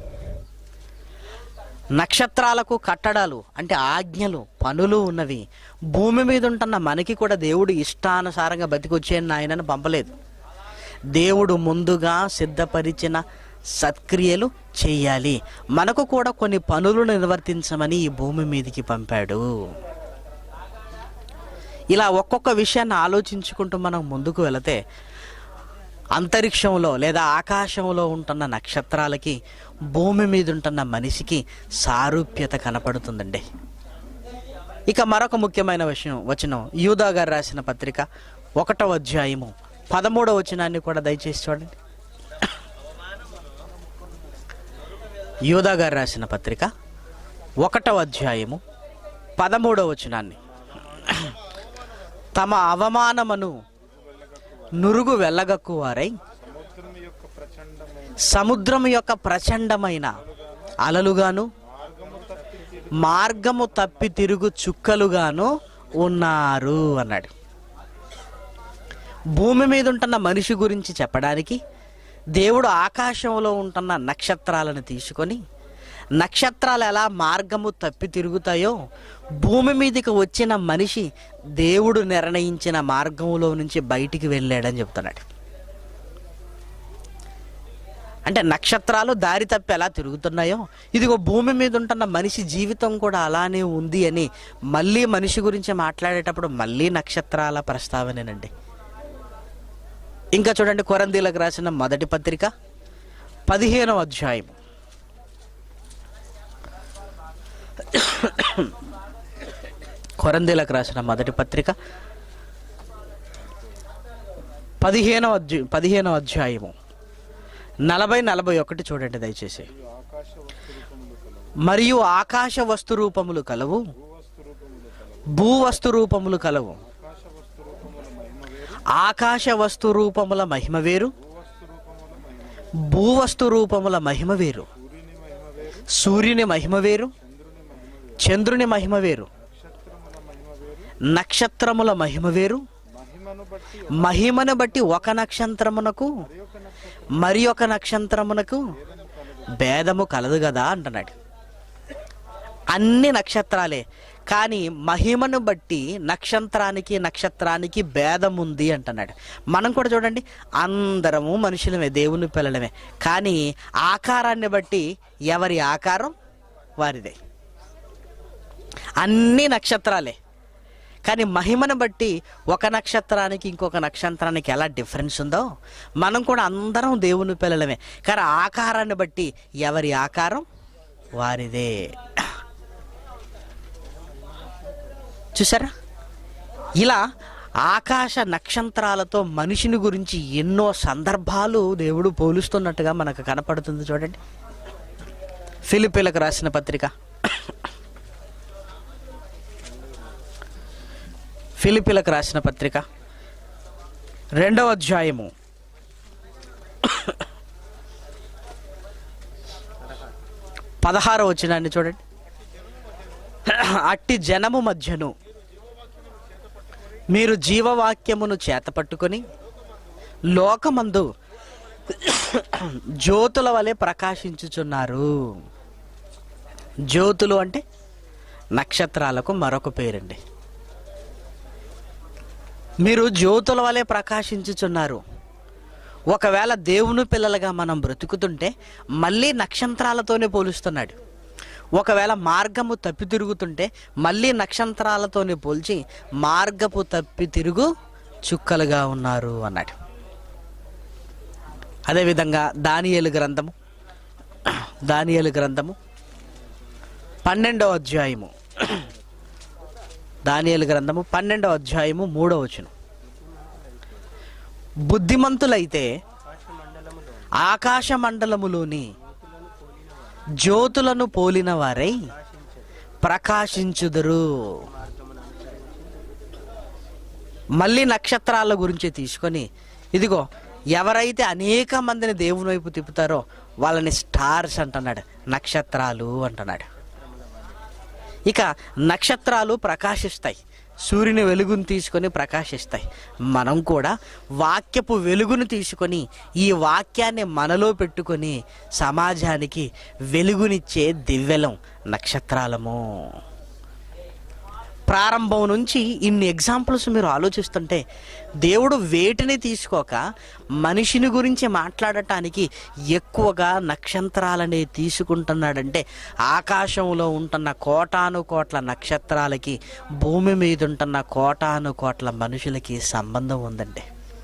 Speaker 1: నక్షత్రాలకు కట్టడాలు అంటే ఆజ్ఞలు పనులు ఉన్నవి భూమి మీద ఉంటున్న మనకి కూడా దేవుడు ఇష్టానుసారంగా బతికొచ్చేయని ఆయనను పంపలేదు దేవుడు ముందుగా సిద్ధపరిచిన సత్క్రియలు చేయాలి మనకు కూడా కొన్ని పనులు నిర్వర్తించమని ఈ భూమి మీదకి పంపాడు ఇలా ఒక్కొక్క విషయాన్ని ఆలోచించుకుంటూ మనం ముందుకు వెళితే అంతరిక్షంలో లేదా ఆకాశంలో ఉంటున్న నక్షత్రాలకి భూమి మీద ఉంటున్న మనిషికి సారూప్యత కనపడుతుందండి ఇక మరొక ముఖ్యమైన విషయం వచనం యూదా గారు రాసిన పత్రిక ఒకటో అధ్యాయము పదమూడవ వచనాన్ని కూడా దయచేసి చూడండి యూదా గారు రాసిన పత్రిక ఒకటవ అధ్యాయము పదమూడవ వచనాన్ని తమ అవమానమును నురుగు వెళ్ళగక్కు వారై
Speaker 2: సముద్రం యొక్క ప్రచండమైన
Speaker 1: సముద్రం యొక్క ప్రచండమైన అలలుగాను
Speaker 2: మార్గము తప్పి
Speaker 1: మార్గము తప్పి తిరుగు చుక్కలుగాను ఉన్నారు అన్నాడు భూమి మీద ఉంటున్న మనిషి గురించి చెప్పడానికి దేవుడు ఆకాశంలో ఉంటున్న నక్షత్రాలను తీసుకొని నక్షత్రాలు ఎలా మార్గము తప్పి తిరుగుతాయో భూమి మీదకి వచ్చిన మనిషి దేవుడు నిర్ణయించిన మార్గంలో నుంచి బయటికి వెళ్ళాడని చెప్తున్నాడు అంటే నక్షత్రాలు దారి తప్పి ఎలా తిరుగుతున్నాయో ఇదిగో భూమి మీద ఉంటున్న మనిషి జీవితం కూడా అలానే ఉంది అని మళ్ళీ మనిషి గురించి మాట్లాడేటప్పుడు మళ్ళీ నక్షత్రాల ప్రస్తావనేనండి ఇంకా చూడండి కొరందీలకు రాసిన మొదటి పత్రిక పదిహేనవ అధ్యాయం కొరందీలకు రాసిన మొదటి పత్రిక పదిహేనవ అధ్యాయ పదిహేనవ అధ్యాయము నలభై నలభై ఒకటి చూడండి దయచేసి
Speaker 2: ఆకాశ వస్తు రూపములు కలవు
Speaker 1: మరియు ఆకాశ వస్తు రూపములు
Speaker 2: భూవస్తు రూపములు కలవు
Speaker 1: భూ వస్తు రూపములు కలవు
Speaker 2: ఆకాశ వస్తు రూపముల మహిమ వేరు
Speaker 1: ఆకాశ వస్తు రూపముల మహిమ వేరు
Speaker 2: భూవస్తు రూపముల మహిమ వేరు
Speaker 1: భూవస్తు రూపముల మహిమ వేరు
Speaker 2: సూర్యుని మహిమ వేరు
Speaker 1: సూర్యుని మహిమ వేరు
Speaker 2: చంద్రుని మహిమ వేరు
Speaker 1: చంద్రుని మహిమ వేరు
Speaker 2: నక్షత్రముల మహిమ వేరు
Speaker 1: నక్షత్రముల మహిమ వేరు
Speaker 2: మహిమను బట్టి
Speaker 1: మహిమను బట్టి ఒక నక్షత్రమునకు
Speaker 2: మరి ఒక నక్షత్రం
Speaker 1: మరి ఒక నక్షత్రమునకు భేదము కలదు కదా అంటున్నాడు అన్ని నక్షత్రాలే కానీ మహిమను బట్టి నక్షత్రానికి నక్షత్రానికి భేదం ఉంది అంటున్నాడు మనం కూడా చూడండి అందరము మనుషులమే దేవుని పిల్లలమే కానీ ఆకారాన్ని బట్టి ఎవరి ఆకారం వారిదే అన్ని నక్షత్రాలే కానీ మహిమను బట్టి ఒక నక్షత్రానికి ఇంకొక నక్షత్రానికి ఎలా డిఫరెన్స్ ఉందో మనం కూడా అందరం దేవుని పిల్లలమే కానీ ఆకారాన్ని బట్టి ఎవరి ఆకారం వారిదే చూసారా ఇలా ఆకాశ నక్షత్రాలతో మనిషిని గురించి ఎన్నో సందర్భాలు దేవుడు పోలుస్తున్నట్టుగా మనకు కనపడుతుంది చూడండి ఫిలిపీలకు రాసిన పత్రిక ఫిలిపీలకు రాసిన పత్రిక రెండవ అధ్యాయము పదహారో వచ్చినాన్ని చూడండి అట్టి జనము మధ్యను మీరు జీవవాక్యమును చేతపట్టుకొని లోకమందు జ్యోతుల వలె ప్రకాశించుచున్నారు జ్యోతులు అంటే నక్షత్రాలకు మరొక పేరండి మీరు జ్యోతుల వలె ప్రకాశించుచున్నారు ఒకవేళ దేవుని పిల్లలుగా మనం బ్రతుకుతుంటే మళ్ళీ నక్షత్రాలతోనే పోలుస్తున్నాడు ఒకవేళ మార్గము తప్పి తిరుగుతుంటే మళ్ళీ నక్షత్రాలతోనే పోల్చి మార్గపు తప్పి తిరుగు చుక్కలుగా ఉన్నారు అన్నాడు అదేవిధంగా దానియేలు గ్రంథము దానియేలు గ్రంథము పన్నెండవ అధ్యాయము దానియేలు గ్రంథము పన్నెండవ అధ్యాయము మూడవ వచనం బుద్ధిమంతులైతే ఆకాశ మండలములోని జ్యోతులను పోలిన వారై ప్రకాశించుదురు మళ్ళీ నక్షత్రాల గురించి తీసుకొని ఇదిగో ఎవరైతే అనేక మందిని దేవుని వైపు తిప్పుతారో వాళ్ళని స్టార్స్ అంటున్నాడు నక్షత్రాలు అంటున్నాడు ఇక నక్షత్రాలు ప్రకాశిస్తాయి సూర్యుని వెలుగును తీసుకొని ప్రకాశిస్తాయి మనం కూడా వాక్యపు వెలుగును తీసుకొని ఈ వాక్యాన్ని మనలో పెట్టుకొని సమాజానికి వెలుగునిచ్చే దివ్యలం నక్షత్రాలము ప్రారంభం నుంచి ఇన్ని ఎగ్జాంపుల్స్ మీరు ఆలోచిస్తుంటే దేవుడు వేటిని తీసుకోక మనిషిని గురించి మాట్లాడటానికి ఎక్కువగా నక్షత్రాలనే తీసుకుంటున్నాడంటే ఆకాశంలో ఉంటున్న కోటాను కోట్ల నక్షత్రాలకి భూమి మీద ఉంటున్న కోటాను కోట్ల మనుషులకి సంబంధం ఉందండి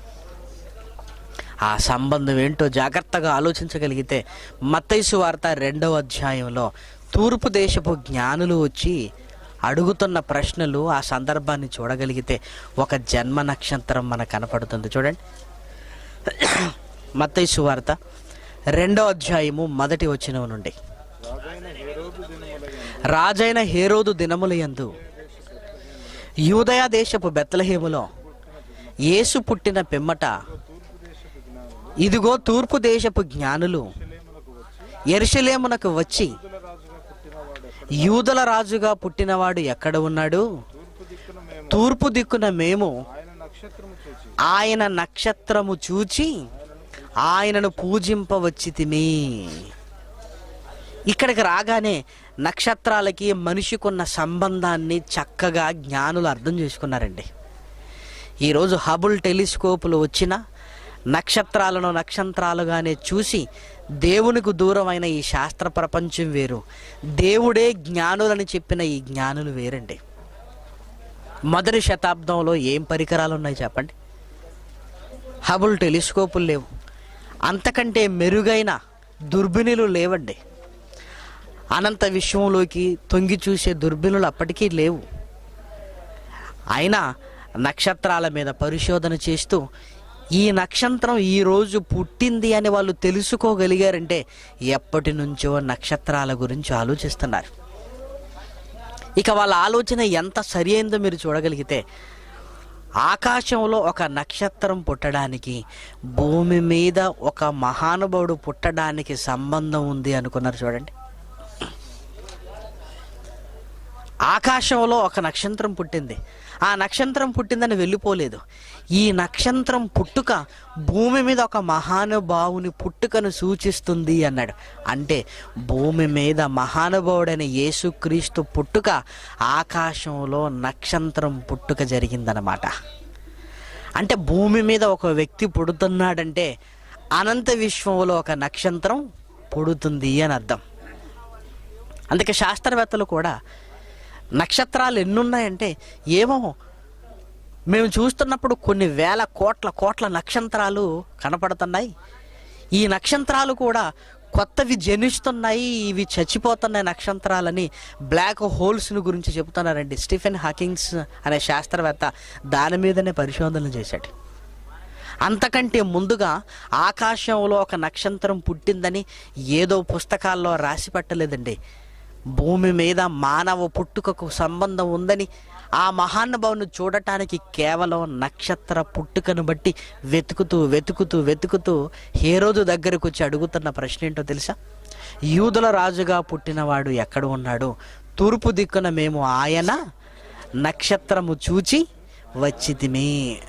Speaker 1: ఆ సంబంధం ఏంటో జాగ్రత్తగా ఆలోచించగలిగితే మత్తైసు వార్త రెండవ అధ్యాయంలో తూర్పు దేశపు జ్ఞానులు వచ్చి అడుగుతున్న ప్రశ్నలు ఆ సందర్భాన్ని చూడగలిగితే ఒక జన్మ నక్షత్రం మనకు కనపడుతుంది చూడండి మత్తయి సువార్త రెండో అధ్యాయము మొదటి వచనం నుండి
Speaker 2: రాజైన హేరోదు దినములయందు
Speaker 1: రాజైన హేరోదు దినములయందు యూదయ దేశపు బెత్తలహేములో యేసు పుట్టిన పిమ్మట
Speaker 2: తూర్పు దేశపు జ్ఞానులు
Speaker 1: ఇదిగో తూర్పు దేశపు జ్ఞానులు
Speaker 2: శిలేములకు వచ్చి
Speaker 1: ఎరుషలేమునకు వచ్చి
Speaker 2: యూదుల రాజుగా పుట్టినవాడు ఎక్కడ?
Speaker 1: యూదల రాజుగా పుట్టినవాడు ఎక్కడ ఉన్నాడు
Speaker 2: తూర్పు దిక్కున మేము
Speaker 1: తూర్పు దిక్కున మేము
Speaker 2: ఆయన నక్షత్రము చూచి
Speaker 1: ఆయన నక్షత్రము చూచి ఆయనను పూజింపవచ్చితిమి ఇక్కడికి రాగానే నక్షత్రాలకి మనిషికున్న సంబంధాన్ని చక్కగా జ్ఞానులు అర్థం చేసుకున్నారండి ఈరోజు హబుల్ టెలిస్కోపులు వచ్చిన నక్షత్రాలను నక్షత్రాలుగానే చూసి దేవునికి దూరమైన ఈ శాస్త్ర ప్రపంచం వేరు దేవుడే జ్ఞానులని చెప్పిన ఈ జ్ఞానులు వేరండి మొదటి శతాబ్దంలో ఏం పరికరాలు ఉన్నాయి చెప్పండి హబుల్ టెలిస్కోపులు లేవు అంతకంటే మెరుగైన దుర్బిణులు లేవండి అనంత విశ్వంలోకి తొంగి చూసే దుర్బిణులు అప్పటికీ లేవు అయినా నక్షత్రాల మీద పరిశోధన చేస్తూ ఈ నక్షత్రం ఈ రోజు పుట్టింది అని వాళ్ళు తెలుసుకోగలిగారంటే ఎప్పటి నుంచో నక్షత్రాల గురించి ఆలోచిస్తున్నారు ఇక వాళ్ళ ఆలోచన ఎంత సరి అయిందో మీరు చూడగలిగితే ఆకాశంలో ఒక నక్షత్రం పుట్టడానికి భూమి మీద ఒక మహానుభావుడు పుట్టడానికి సంబంధం ఉంది అనుకున్నారు చూడండి ఆకాశంలో ఒక నక్షత్రం పుట్టింది ఆ నక్షత్రం పుట్టిందని వెళ్ళిపోలేదు ఈ నక్షత్రం పుట్టుక భూమి మీద ఒక మహానుభావుని పుట్టుకను సూచిస్తుంది అన్నాడు అంటే భూమి మీద మహానుభావుడైన యేసుక్రీస్తు పుట్టుక ఆకాశంలో నక్షత్రం పుట్టుక జరిగిందనమాట అంటే భూమి మీద ఒక వ్యక్తి పుడుతున్నాడంటే అనంత విశ్వంలో ఒక నక్షత్రం పుడుతుంది అని అర్థం అందుకే శాస్త్రవేత్తలు కూడా నక్షత్రాలు ఎన్నున్నాయంటే ఏమో మేము చూస్తున్నప్పుడు కొన్ని వేల కోట్ల కోట్ల నక్షత్రాలు కనపడుతున్నాయి ఈ నక్షత్రాలు కూడా కొత్తవి జనిస్తున్నాయి ఇవి చచ్చిపోతున్నాయి నక్షత్రాలని బ్లాక్ హోల్స్ని గురించి చెబుతున్నారండి స్టీఫెన్ హాకింగ్స్ అనే శాస్త్రవేత్త దాని మీదనే పరిశోధనలు చేశాడు అంతకంటే ముందుగా ఆకాశంలో ఒక నక్షత్రం పుట్టిందని ఏదో పుస్తకాల్లో రాసి పెట్టలేదండి భూమి మీద మానవ పుట్టుకకు సంబంధం ఉందని ఆ మహానుభావుని చూడటానికి కేవలం నక్షత్ర పుట్టుకను బట్టి వెతుకుతూ వెతుకుతూ వెతుకుతూ హేరోదు దగ్గరకు వచ్చి అడుగుతున్న ప్రశ్న ఏంటో తెలుసా యూదుల రాజుగా పుట్టినవాడు ఎక్కడ ఉన్నాడు తూర్పు దిక్కున మేము ఆయన నక్షత్రము చూచి వచ్చితిమి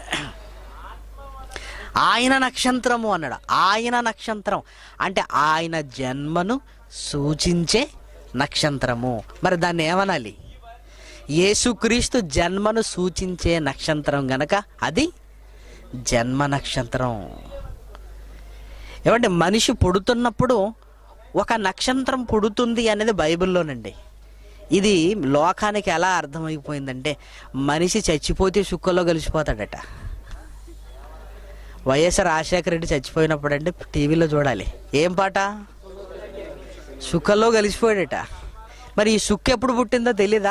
Speaker 1: ఆయన నక్షత్రము అన్నాడు ఆయన నక్షత్రం అంటే ఆయన జన్మను సూచించే నక్షత్రము మరి దాన్ని ఏమనాలి యేసుక్రీస్తు జన్మను సూచించే నక్షత్రం గనక అది జన్మ నక్షత్రం ఏమంటే మనిషి పుడుతున్నప్పుడు ఒక నక్షత్రం పుడుతుంది అనేది బైబిల్లోనండి ఇది లోకానికి ఎలా అర్థమైపోయిందంటే మనిషి చచ్చిపోతే సుక్కలో కలిసిపోతాడట వైఎస్ఆర్ రాజశేఖర రెడ్డి చచ్చిపోయినప్పుడు అంటే టీవీలో చూడాలి ఏం పాట సుక్కలో కలిసిపోయాడట మరి ఈ సుక్క ఎప్పుడు పుట్టిందో తెలీదా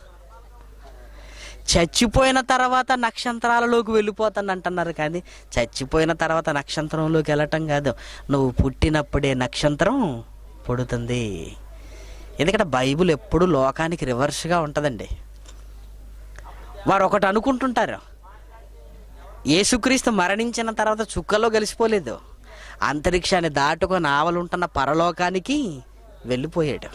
Speaker 1: చచ్చిపోయిన తర్వాత నక్షత్రాలలోకి వెళ్ళిపోతాను అంటున్నారు కానీ చచ్చిపోయిన తర్వాత నక్షత్రంలోకి వెళ్ళటం కాదు నువ్వు పుట్టినప్పుడే నక్షత్రం పుడుతుంది ఎందుకంటే బైబిల్ ఎప్పుడు లోకానికి రివర్స్గా ఉంటుందండి వారు ఒకటి అనుకుంటుంటారు యేసుక్రీస్తు మరణించిన తర్వాత చుక్కలో కలిసిపోలేదు అంతరిక్షాన్ని దాటుకొని ఆవలుంటున్న పరలోకానికి వెళ్ళిపోయాడు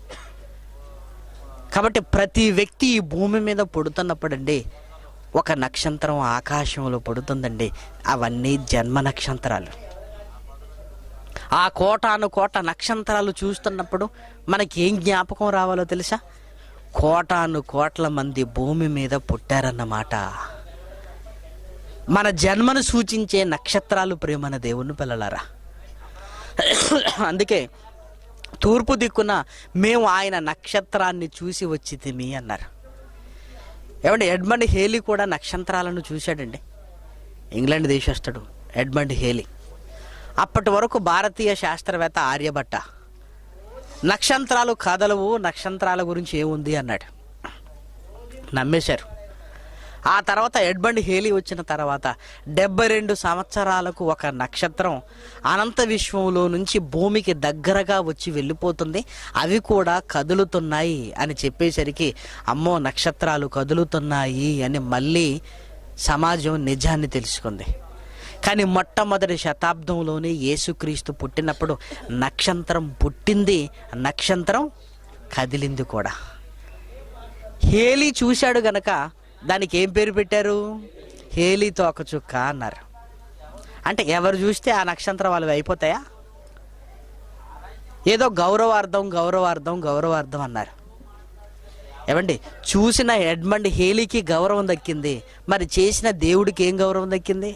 Speaker 1: కాబట్టి ప్రతి వ్యక్తి ఈ భూమి మీద పుడుతున్నప్పుడండి ఒక నక్షత్రం ఆకాశంలో పుడుతుందండి అవన్నీ జన్మ నక్షత్రాలు ఆ కోటాను కోట నక్షత్రాలు చూస్తున్నప్పుడు మనకి ఏం జ్ఞాపకం రావాలో తెలుసా కోటాను కోట్ల మంది భూమి మీద పుట్టారన్నమాట మన జన్మను సూచించే నక్షత్రాలు ప్రేమన దేవుని పిల్లలారా అందుకే తూర్పు దిక్కున మేము ఆయన నక్షత్రాన్ని చూసి వచ్చి తిమి అన్నారు ఏమంటే ఎడ్మండ్ హేలీ కూడా నక్షత్రాలను చూశాడండి ఇంగ్లాండ్ దేశస్థుడు ఎడ్మండ్ హేలీ అప్పటి వరకు భారతీయ శాస్త్రవేత్త ఆర్యభట్ట నక్షత్రాలు కదలవు నక్షత్రాల గురించి ఏముంది అన్నాడు నమ్మేశారు ఆ తర్వాత ఎడ్బండ్ హేలీ వచ్చిన తర్వాత డెబ్బై రెండు సంవత్సరాలకు ఒక నక్షత్రం అనంత విశ్వంలో నుంచి భూమికి దగ్గరగా వచ్చి వెళ్ళిపోతుంది అవి కూడా కదులుతున్నాయి అని చెప్పేసరికి అమ్మో నక్షత్రాలు కదులుతున్నాయి అని మళ్ళీ సమాజం నిజాన్ని తెలుసుకుంది కానీ మొట్టమొదటి శతాబ్దంలోనే యేసుక్రీస్తు పుట్టినప్పుడు నక్షత్రం పుట్టింది నక్షత్రం కదిలింది కూడా హేలీ చూశాడు గనక దానికి ఏం పేరు పెట్టారు హేలీ తోకచుక్క అన్నారు అంటే ఎవరు చూస్తే ఆ నక్షత్రం వాళ్ళు అయిపోతాయా ఏదో గౌరవార్థం గౌరవార్థం గౌరవార్థం అన్నారు ఏమండి చూసిన ఎడ్మండ్ హేలీకి గౌరవం దక్కింది మరి చేసిన దేవుడికి ఏం గౌరవం దక్కింది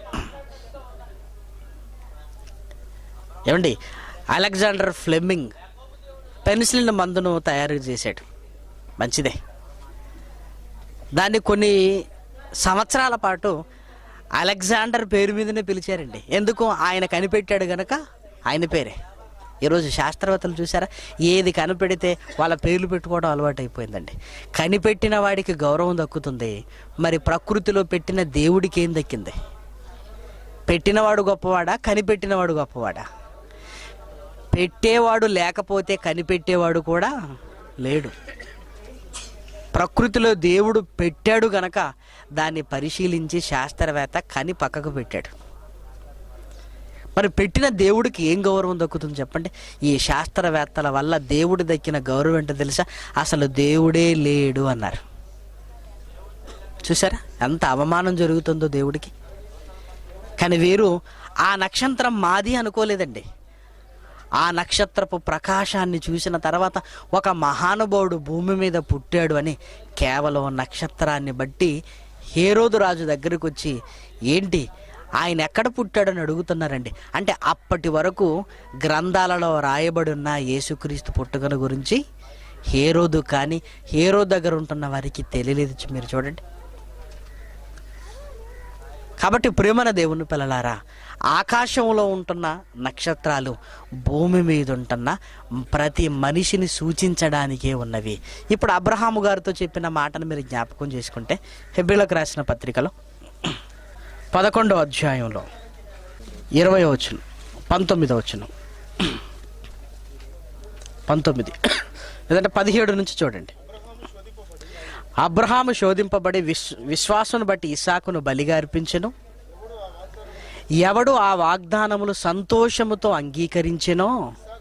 Speaker 1: ఏమండి అలెగ్జాండర్ ఫ్లెమింగ్ పెన్సిలిన్ మందును తయారు చేశాడు మంచిదే దాన్ని కొన్ని సంవత్సరాల పాటు అలెగ్జాండర్ పేరు మీదనే పిలిచారండి ఎందుకు ఆయన కనిపెట్టాడు గనక ఆయన పేరే ఈరోజు శాస్త్రవేత్తలు చూసారా ఏది కనిపెడితే వాళ్ళ పేర్లు పెట్టుకోవడం అలవాటు అయిపోయిందండి కనిపెట్టిన వాడికి గౌరవం దక్కుతుంది మరి ప్రకృతిలో పెట్టిన దేవుడికి ఏం దక్కింది పెట్టినవాడు గొప్పవాడా కనిపెట్టినవాడు గొప్పవాడా పెట్టేవాడు లేకపోతే కనిపెట్టేవాడు కూడా లేడు ప్రకృతిలో దేవుడు పెట్టాడు గనక దాన్ని పరిశీలించి శాస్త్రవేత్త కని పక్కకు పెట్టాడు మరి పెట్టిన దేవుడికి ఏం గౌరవం దక్కుతుంది చెప్పండి ఈ శాస్త్రవేత్తల వల్ల దేవుడి దక్కిన గౌరవం ఏంటో తెలుసా అసలు దేవుడే లేడు అన్నారు చూసారా ఎంత అవమానం జరుగుతుందో దేవుడికి కానీ వీరు ఆ నక్షత్రం మాది అనుకోలేదండి ఆ నక్షత్రపు ప్రకాశాన్ని చూసిన తర్వాత ఒక మహానుభావుడు భూమి మీద పుట్టాడు అని కేవలం నక్షత్రాన్ని బట్టి హేరోదు రాజు దగ్గరికి వచ్చి ఏంటి ఆయన ఎక్కడ పుట్టాడని అడుగుతున్నారండి అంటే అప్పటి వరకు గ్రంథాలలో రాయబడి ఉన్న యేసుక్రీస్తు పుట్టుకను గురించి హేరోదు కానీ హేరో దగ్గర ఉంటున్న వారికి తెలియలేదు మీరు చూడండి కాబట్టి ప్రేమన దేవుని పిల్లలారా ఆకాశంలో ఉంటున్న నక్షత్రాలు భూమి మీద ఉంటున్న ప్రతి మనిషిని సూచించడానికే ఉన్నవి ఇప్పుడు అబ్రహాము గారితో చెప్పిన మాటను మీరు జ్ఞాపకం చేసుకుంటే హెబ్రిలకు రాసిన పత్రికలో పదకొండో అధ్యాయంలో ఇరవై వచ్చును పంతొమ్మిదో వచ్చును పంతొమ్మిది లేదంటే పదిహేడు నుంచి చూడండి అబ్రహాము శోధింపబడి విశ్ విశ్వాసును బట్టి ఇసాకును బలిగా అర్పించెను ఎవడు ఆ వాగ్దానములు సంతోషముతో అంగీకరించెనో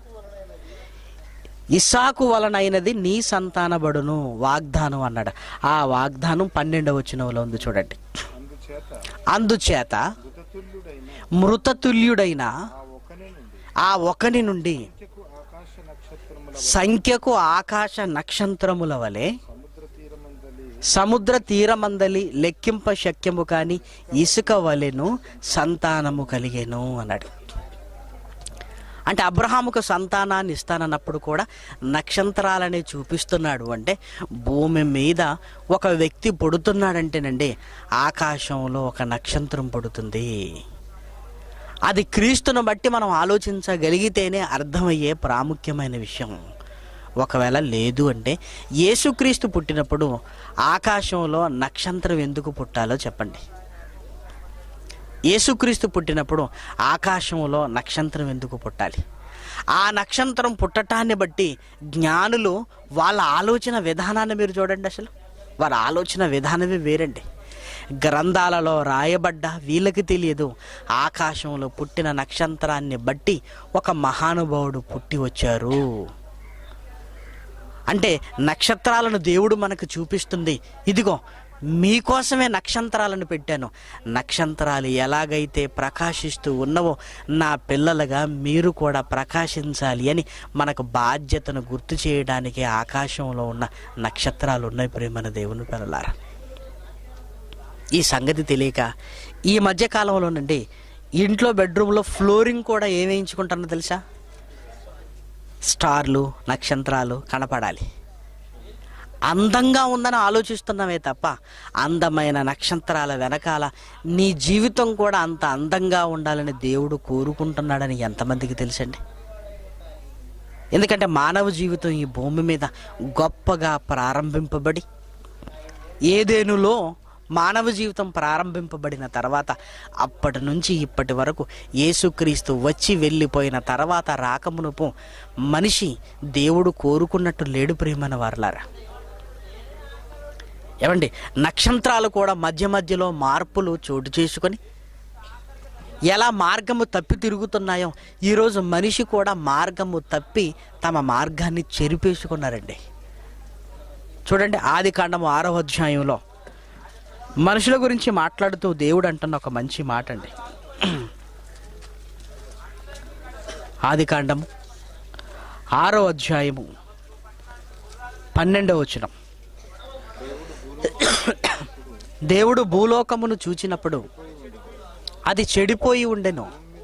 Speaker 1: ఇసాకు వలనైనది నీ సంతానబడును వాగ్దానం అన్నాడు ఆ వాగ్దానం పన్నెండవ వచనంలో ఉంది చూడండి
Speaker 2: అందుచేత
Speaker 1: అందుచేత
Speaker 2: మృతతుల్యుడైన
Speaker 1: మృతతుల్యుడైన
Speaker 2: ఆ ఒకని నుండి
Speaker 1: ఆ ఒకని నుండి
Speaker 2: సంఖ్యకు ఆకాశ నక్షత్రముల
Speaker 1: సంఖ్యకు ఆకాశ నక్షత్రముల వలె
Speaker 2: సముద్ర తీరమందలి
Speaker 1: సముద్ర తీరమందలి లెక్కింప శక్యము కాని ఇసుక వలెను సంతానము కలిగెను అన్నాడు అంటే అబ్రహాముకు సంతానాన్ని ఇస్తానన్నప్పుడు కూడా నక్షత్రాలనే చూపిస్తున్నాడు అంటే భూమి మీద ఒక వ్యక్తి పుడుతున్నాడంటేనండి ఆకాశంలో ఒక నక్షత్రం పుడుతుంది అది క్రీస్తును బట్టి మనం ఆలోచించగలిగితేనే అర్థమయ్యే ప్రాముఖ్యమైన విషయం ఒకవేళ లేదు అంటే యేసుక్రీస్తు పుట్టినప్పుడు ఆకాశంలో నక్షత్రం ఎందుకు పుట్టాలో చెప్పండి యేసుక్రీస్తు పుట్టినప్పుడు ఆకాశంలో నక్షత్రం ఎందుకు పుట్టాలి ఆ నక్షత్రం పుట్టటాన్ని బట్టి జ్ఞానులు వాళ్ళ ఆలోచన విధానాన్ని మీరు చూడండి అసలు వారి ఆలోచన విధానమే వేరండి గ్రంథాలలో రాయబడ్డ వీళ్ళకి తెలియదు ఆకాశంలో పుట్టిన నక్షత్రాన్ని బట్టి ఒక మహానుభావుడు పుట్టి వచ్చారు అంటే నక్షత్రాలను దేవుడు మనకు చూపిస్తుంది ఇదిగో మీకోసమే నక్షత్రాలను పెట్టాను నక్షత్రాలు ఎలాగైతే ప్రకాశిస్తూ ఉన్నవో నా పిల్లలుగా మీరు కూడా ప్రకాశించాలి అని మనకు బాధ్యతను గుర్తు చేయడానికి ఆకాశంలో ఉన్న నక్షత్రాలు ఉన్నాయి ప్రేమన దేవుని పిల్లలారా ఈ సంగతి తెలియక ఈ మధ్య కాలంలోనండి ఇంట్లో బెడ్రూమ్లో ఫ్లోరింగ్ కూడా ఏం వేయించుకుంటానో తెలుసా స్టార్లు నక్షత్రాలు కనపడాలి అందంగా ఉందని ఆలోచిస్తున్నామే తప్ప అందమైన నక్షత్రాల వెనకాల నీ జీవితం కూడా అంత అందంగా ఉండాలని దేవుడు కోరుకుంటున్నాడని ఎంతమందికి తెలుసండి ఎందుకంటే మానవ జీవితం ఈ భూమి మీద గొప్పగా ప్రారంభింపబడి ఏదేనులో మానవ జీవితం ప్రారంభింపబడిన తర్వాత అప్పటి నుంచి ఇప్పటి వరకు యేసుక్రీస్తు వచ్చి వెళ్ళిపోయిన తర్వాత రాకమునుపు మనిషి దేవుడు కోరుకున్నట్టు లేడు ప్రేమైన వారలారా ఏమండి నక్షత్రాలు కూడా మధ్య మధ్యలో మార్పులు చోటు చేసుకొని ఎలా మార్గము తప్పి తిరుగుతున్నాయో ఈరోజు మనిషి కూడా మార్గము తప్పి తమ మార్గాన్ని చెరిపేసుకున్నారండి చూడండి ఆది కాండము ఆరో అధ్యాయంలో మనుషుల గురించి మాట్లాడుతూ దేవుడు అంటున్న ఒక మంచి మాట అండి ఆది కాండము ఆరో అధ్యాయము పన్నెండవ వచనం దేవుడు భూలోకమును చూచినప్పుడు అది చెడిపోయి ఉండెను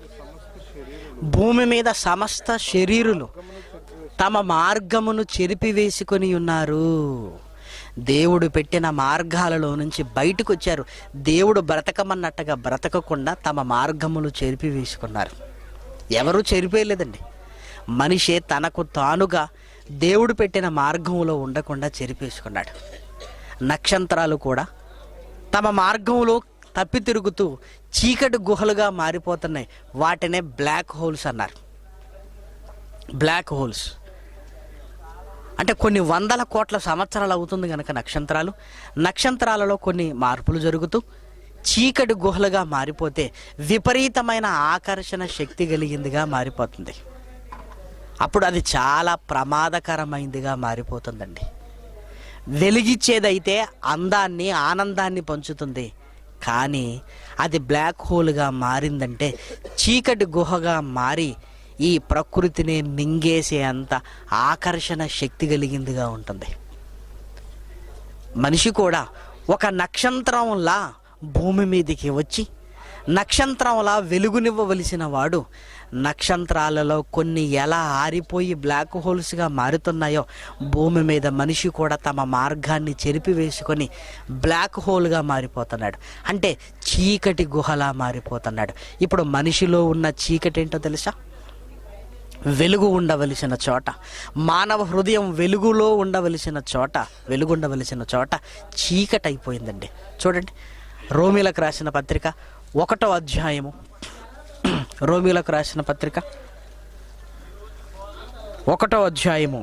Speaker 1: భూమి మీద సమస్త శరీరులు తమ మార్గమును చెరిపివేసుకొని ఉన్నారు దేవుడు పెట్టిన మార్గాలలో నుంచి బయటకు వచ్చారు దేవుడు బ్రతకమన్నట్టుగా బ్రతకకుండా తమ మార్గములు చెరిపివేసుకున్నారు ఎవరూ చెరిపేయలేదండి మనిషే తనకు తానుగా దేవుడు పెట్టిన మార్గంలో ఉండకుండా చెరిపేసుకున్నాడు నక్షత్రాలు కూడా తమ మార్గంలో తప్పి తిరుగుతూ చీకటి గుహలుగా మారిపోతున్నాయి వాటినే బ్లాక్ హోల్స్ అన్నారు బ్లాక్ హోల్స్ అంటే కొన్ని వందల కోట్ల సంవత్సరాలు అవుతుంది కనుక నక్షత్రాలు నక్షత్రాలలో కొన్ని మార్పులు జరుగుతూ చీకటి గుహలుగా మారిపోతే విపరీతమైన ఆకర్షణ శక్తి కలిగిందిగా మారిపోతుంది అప్పుడు అది చాలా ప్రమాదకరమైందిగా మారిపోతుందండి వెలిగిచ్చేదైతే అందాన్ని ఆనందాన్ని పంచుతుంది కానీ అది బ్లాక్ హోల్గా మారిందంటే చీకటి గుహగా మారి ఈ ప్రకృతిని మింగేసే అంత ఆకర్షణ శక్తి కలిగిందిగా ఉంటుంది మనిషి కూడా ఒక నక్షత్రంలా భూమి మీదకి వచ్చి నక్షత్రంలా వెలుగునివ్వవలసిన వాడు నక్షత్రాలలో కొన్ని ఎలా ఆరిపోయి బ్లాక్ హోల్స్గా మారుతున్నాయో భూమి మీద మనిషి కూడా తమ మార్గాన్ని చెరిపివేసుకొని బ్లాక్ హోల్గా మారిపోతున్నాడు అంటే చీకటి గుహలా మారిపోతున్నాడు ఇప్పుడు మనిషిలో ఉన్న చీకటి ఏంటో తెలుసా వెలుగు ఉండవలసిన చోట మానవ హృదయం వెలుగులో ఉండవలసిన చోట వెలుగు ఉండవలసిన చోట చీకటి అయిపోయిందండి చూడండి రోమిలకు రాసిన పత్రిక ఒకటో అధ్యాయము రోమిలకు రాసిన పత్రిక ఒకటో అధ్యాయము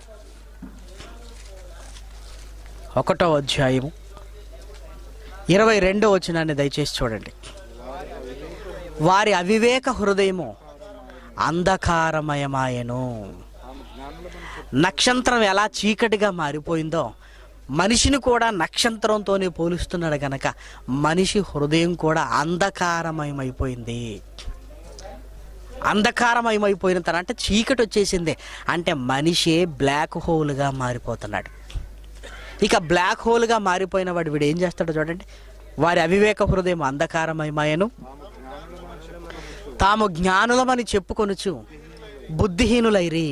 Speaker 1: ఒకటో అధ్యాయము ఇరవై రెండో వచనాన్ని దయచేసి చూడండి వారి అవివేక హృదయము అంధకారమయమాయను నక్షత్రం ఎలా చీకటిగా మారిపోయిందో మనిషిని కూడా నక్షత్రంతోనే పోలుస్తున్నాడు గనక మనిషి హృదయం కూడా అంధకారమయమైపోయింది అంధకారమయమైపోయిన తన అంటే చీకటి వచ్చేసింది అంటే మనిషే బ్లాక్ హోల్గా మారిపోతున్నాడు ఇక బ్లాక్ హోల్గా మారిపోయిన వాడు వీడు ఏం చేస్తాడో చూడండి వారి అవివేక హృదయం అంధకారమయమాయను తాము జ్ఞానులమని చెప్పుకొనుచు బుద్ధిహీనులైరి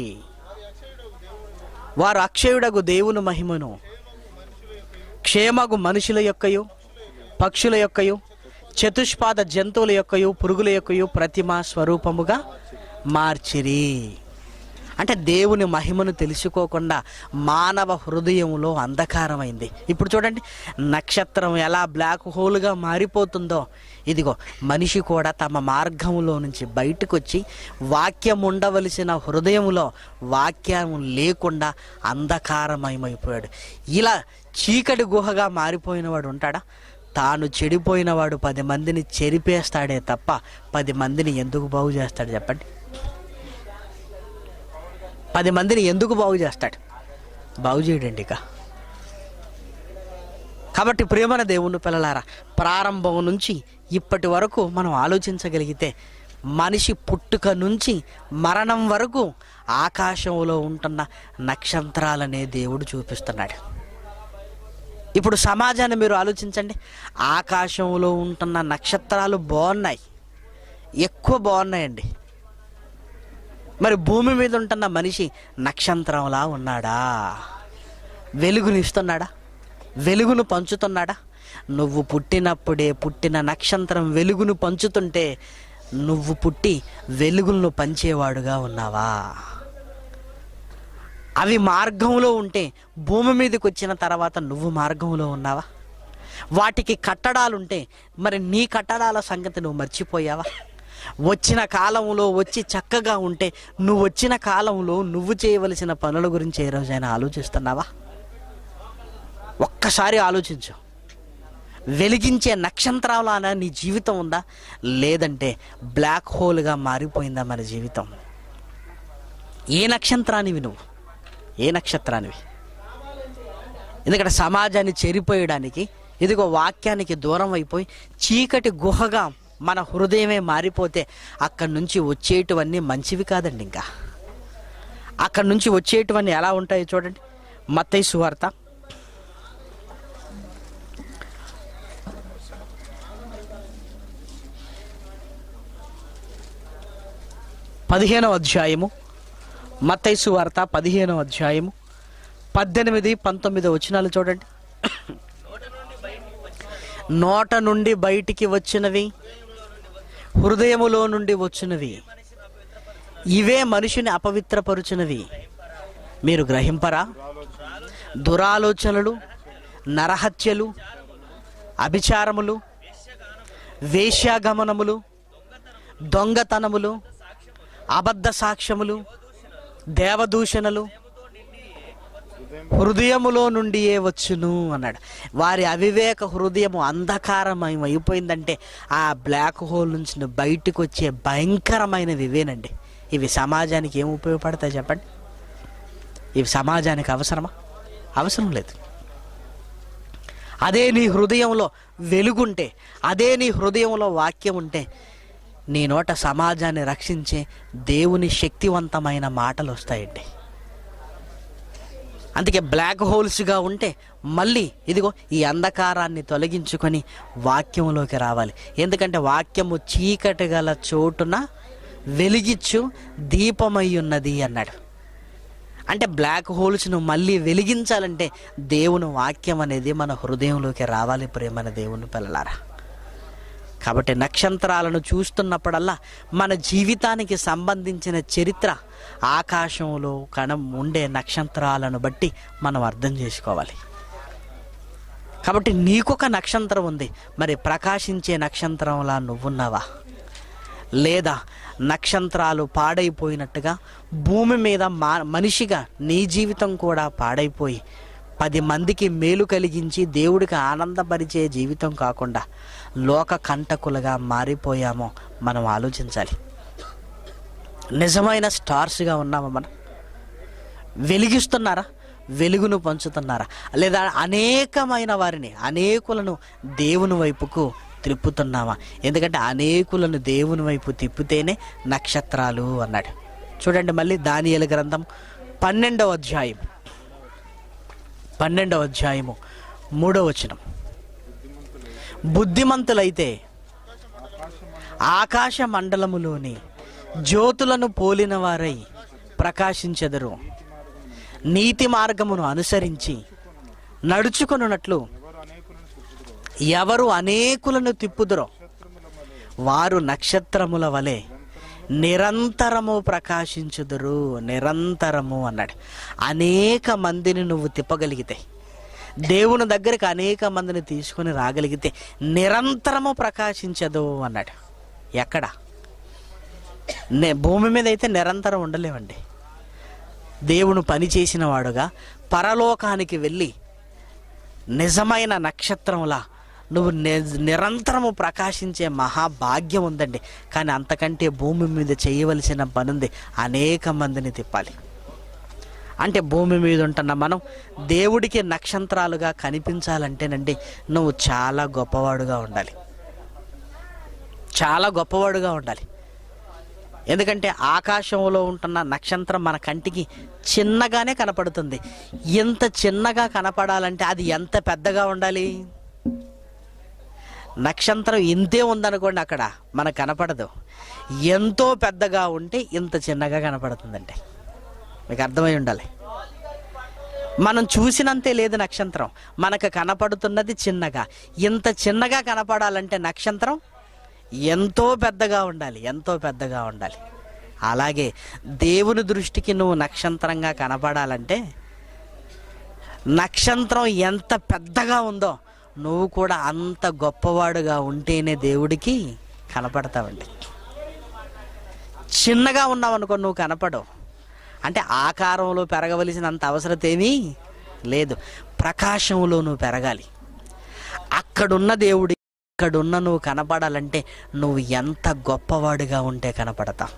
Speaker 1: వారు అక్షయుడగు దేవుని మహిమను క్షేమగు మనుషుల యొక్కయు పక్షుల యొక్కయు చతుష్పాద జంతువుల యొక్కయు పురుగుల యొక్కయు ప్రతిమ స్వరూపముగా మార్చిరి అంటే దేవుని మహిమను తెలుసుకోకుండా మానవ హృదయంలో అంధకారమైంది ఇప్పుడు చూడండి నక్షత్రం ఎలా బ్లాక్ హోల్గా మారిపోతుందో ఇదిగో మనిషి కూడా తమ మార్గంలో నుంచి బయటకు వచ్చి వాక్యం ఉండవలసిన హృదయంలో వాక్యం లేకుండా అంధకారమయమైపోయాడు ఇలా చీకటి గుహగా మారిపోయిన వాడు ఉంటాడా తాను చెడిపోయినవాడు పది మందిని చెరిపేస్తాడే తప్ప పది మందిని ఎందుకు బాగు చేస్తాడు చెప్పండి పది మందిని ఎందుకు బాగు చేస్తాడు బాగు చేయడండి ఇక కాబట్టి ప్రేమన దేవుని పిల్లలారా ప్రారంభం నుంచి ఇప్పటి వరకు మనం ఆలోచించగలిగితే మనిషి పుట్టుక నుంచి మరణం వరకు ఆకాశంలో ఉంటున్న నక్షత్రాలనే దేవుడు చూపిస్తున్నాడు ఇప్పుడు సమాజాన్ని మీరు ఆలోచించండి ఆకాశంలో ఉంటున్న నక్షత్రాలు బాగున్నాయి ఎక్కువ బాగున్నాయండి మరి భూమి మీద ఉంటున్న మనిషి నక్షత్రంలా ఉన్నాడా వెలుగునిస్తున్నాడా వెలుగును పంచుతున్నాడా నువ్వు పుట్టినప్పుడే పుట్టిన నక్షత్రం వెలుగును పంచుతుంటే నువ్వు పుట్టి వెలుగులను పంచేవాడుగా ఉన్నావా అవి మార్గంలో ఉంటే భూమి మీదకి వచ్చిన తర్వాత నువ్వు మార్గంలో ఉన్నావా వాటికి కట్టడాలుంటే మరి నీ కట్టడాల సంగతి నువ్వు మర్చిపోయావా వచ్చిన కాలంలో వచ్చి చక్కగా ఉంటే నువ్వు వచ్చిన కాలంలో నువ్వు చేయవలసిన పనుల గురించి ఏ రోజైనా ఆలోచిస్తున్నావా ఒక్కసారి ఆలోచించు వెలిగించే నక్షత్రాలాన నీ జీవితం ఉందా లేదంటే బ్లాక్ హోల్గా మారిపోయిందా మన జీవితం ఏ నక్షత్రానివి నువ్వు ఏ నక్షత్రానివి ఎందుకంటే సమాజాన్ని చెరిపోయడానికి ఇదిగో వాక్యానికి దూరం అయిపోయి చీకటి గుహగా మన హృదయమే మారిపోతే అక్కడి నుంచి వచ్చేటివన్నీ మంచివి కాదండి ఇంకా అక్కడి నుంచి వచ్చేటివన్నీ ఎలా ఉంటాయో చూడండి మత్తయి సువార్త పదిహేనవ అధ్యాయము మత్తైసు వార్త పదిహేనవ అధ్యాయము పద్దెనిమిది పంతొమ్మిది వచనాలు చూడండి నోట నుండి బయటికి వచ్చినవి హృదయములో నుండి వచ్చినవి ఇవే మనిషిని అపవిత్రపరుచునవి మీరు గ్రహింపరా దురాలోచనలు నరహత్యలు అభిచారములు వేశ్యాగమనములు దొంగతనములు అబద్ధ సాక్ష్యములు దేవదూషణలు హృదయములో నుండియే వచ్చును అన్నాడు వారి అవివేక హృదయము అంధకారమయం అయిపోయిందంటే ఆ బ్లాక్ హోల్ నుంచి నువ్వు బయటకు వచ్చే భయంకరమైనవి ఇవేనండి ఇవి సమాజానికి ఏం ఉపయోగపడతాయి చెప్పండి ఇవి సమాజానికి అవసరమా అవసరం లేదు అదే నీ హృదయంలో వెలుగుంటే అదే నీ హృదయంలో వాక్యం ఉంటే నీ నోట సమాజాన్ని రక్షించే దేవుని శక్తివంతమైన మాటలు వస్తాయండి అందుకే బ్లాక్ హోల్స్గా ఉంటే మళ్ళీ ఇదిగో ఈ అంధకారాన్ని తొలగించుకొని వాక్యంలోకి రావాలి ఎందుకంటే వాక్యము చీకటి గల చోటున వెలిగిచ్చు దీపమై ఉన్నది అన్నాడు అంటే బ్లాక్ హోల్స్ను మళ్ళీ వెలిగించాలంటే దేవుని వాక్యం అనేది మన హృదయంలోకి రావాలి ప్రేమన దేవుని పిల్లలారా కాబట్టి నక్షత్రాలను చూస్తున్నప్పుడల్లా మన జీవితానికి సంబంధించిన చరిత్ర ఆకాశంలో కణం ఉండే నక్షత్రాలను బట్టి మనం అర్థం చేసుకోవాలి కాబట్టి నీకొక నక్షత్రం ఉంది మరి ప్రకాశించే నక్షత్రంలా నువ్వున్నావా లేదా నక్షత్రాలు పాడైపోయినట్టుగా భూమి మీద మా మనిషిగా నీ జీవితం కూడా పాడైపోయి పది మందికి మేలు కలిగించి దేవుడికి ఆనందపరిచే జీవితం కాకుండా లోక కంటకులుగా మారిపోయామో మనం ఆలోచించాలి నిజమైన స్టార్స్గా ఉన్నామా మనం వెలిగిస్తున్నారా వెలుగును పంచుతున్నారా లేదా అనేకమైన వారిని అనేకులను దేవుని వైపుకు త్రిప్పుతున్నామా ఎందుకంటే అనేకులను దేవుని వైపు తిప్పితేనే నక్షత్రాలు అన్నాడు చూడండి మళ్ళీ దానియల గ్రంథం పన్నెండవ అధ్యాయం పన్నెండవ అధ్యాయము మూడవ వచనం బుద్ధిమంతులైతే ఆకాశ మండలములోని జ్యోతులను పోలిన వారై ప్రకాశించెదరు నీతి మార్గమును అనుసరించి నడుచుకొనున్నట్లు ఎవరు అనేకులను తిప్పుదురో వారు నక్షత్రముల వలె నిరంతరము ప్రకాశించుదురు నిరంతరము అన్నాడు అనేక మందిని నువ్వు తిప్పగలిగితే దేవుని దగ్గరికి అనేక మందిని తీసుకొని రాగలిగితే నిరంతరము ప్రకాశించదు అన్నాడు ఎక్కడ నే భూమి మీద అయితే నిరంతరం ఉండలేమండి దేవుడు పని చేసిన వాడుగా పరలోకానికి వెళ్ళి నిజమైన నక్షత్రంలా నువ్వు ని- నిరంతరము ప్రకాశించే మహాభాగ్యం ఉందండి కానీ అంతకంటే భూమి మీద చేయవలసిన పనుంది అనేక మందిని తిప్పాలి అంటే భూమి మీద ఉంటున్న మనం దేవుడికి నక్షత్రాలుగా కనిపించాలంటేనండి నువ్వు చాలా గొప్పవాడుగా ఉండాలి చాలా గొప్పవాడుగా ఉండాలి ఎందుకంటే ఆకాశంలో ఉంటున్న నక్షత్రం మన కంటికి చిన్నగానే కనపడుతుంది ఎంత చిన్నగా కనపడాలంటే అది ఎంత పెద్దగా ఉండాలి నక్షత్రం ఇంతే ఉందనుకోండి అక్కడ మనకు కనపడదు ఎంతో పెద్దగా ఉంటే ఇంత చిన్నగా కనపడుతుందండి మీకు అర్థమై ఉండాలి మనం చూసినంతే లేదు నక్షత్రం మనకు కనపడుతున్నది చిన్నగా ఇంత చిన్నగా కనపడాలంటే నక్షత్రం ఎంతో పెద్దగా ఉండాలి ఎంతో పెద్దగా ఉండాలి అలాగే దేవుని దృష్టికి నువ్వు నక్షత్రంగా కనపడాలంటే నక్షత్రం ఎంత పెద్దగా ఉందో నువ్వు కూడా అంత గొప్పవాడుగా ఉంటేనే దేవుడికి కనపడతావండి చిన్నగా ఉన్నావు అనుకో నువ్వు కనపడవు అంటే ఆకారంలో పెరగవలసినంత అవసరత ఏమీ లేదు ప్రకాశంలో నువ్వు పెరగాలి అక్కడున్న దేవుడి ఇక్కడున్న నువ్వు కనపడాలంటే నువ్వు ఎంత గొప్పవాడుగా ఉంటే కనపడతావు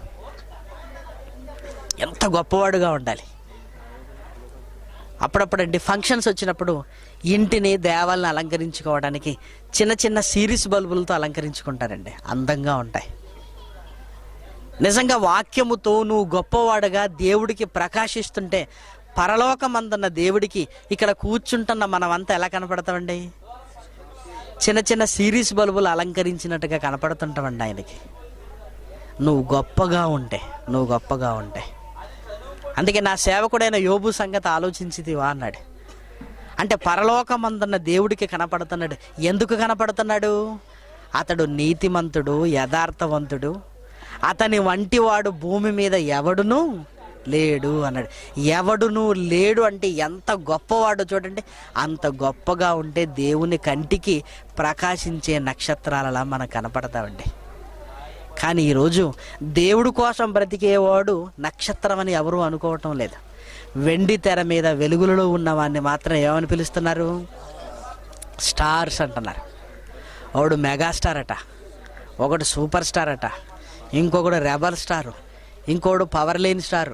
Speaker 1: ఎంత గొప్పవాడుగా ఉండాలి అప్పుడప్పుడండి ఫంక్షన్స్ వచ్చినప్పుడు ఇంటిని దేవాలను అలంకరించుకోవడానికి చిన్న చిన్న సిరీస్ బల్బులతో అలంకరించుకుంటారండి అందంగా ఉంటాయి నిజంగా వాక్యముతో నువ్వు గొప్పవాడుగా దేవుడికి ప్రకాశిస్తుంటే పరలోకమందున్న దేవుడికి ఇక్కడ కూర్చుంటున్న మనమంతా ఎలా కనపడతామండి చిన్న చిన్న సిరీస్ బల్బులు అలంకరించినట్టుగా కనపడుతుంటామండి ఆయనకి నువ్వు గొప్పగా ఉంటే నువ్వు గొప్పగా ఉంటే అందుకే నా సేవకుడైన యోబు సంగతి ఆలోచించిదివా అన్నాడు అంటే పరలోకమందున్న దేవుడికి కనపడుతున్నాడు ఎందుకు కనపడుతున్నాడు అతడు నీతిమంతుడు యథార్థవంతుడు అతని వంటివాడు భూమి మీద ఎవడును లేడు అన్నాడు ఎవడును లేడు అంటే ఎంత గొప్పవాడో చూడండి అంత గొప్పగా ఉంటే దేవుని కంటికి ప్రకాశించే నక్షత్రాలలా మనకు కనపడతామండి కానీ ఈరోజు దేవుడు కోసం బ్రతికేవాడు నక్షత్రం అని ఎవరు అనుకోవటం లేదు వెండి తెర మీద వెలుగులలో ఉన్న వాడిని మాత్రం ఏమని పిలుస్తున్నారు స్టార్స్ అంటున్నారు ఒకడు మెగాస్టార్ అట ఒకడు సూపర్ స్టార్ అట ఇంకొకడు రెబల్ స్టారు ఇంకోడు పవర్ లేని స్టారు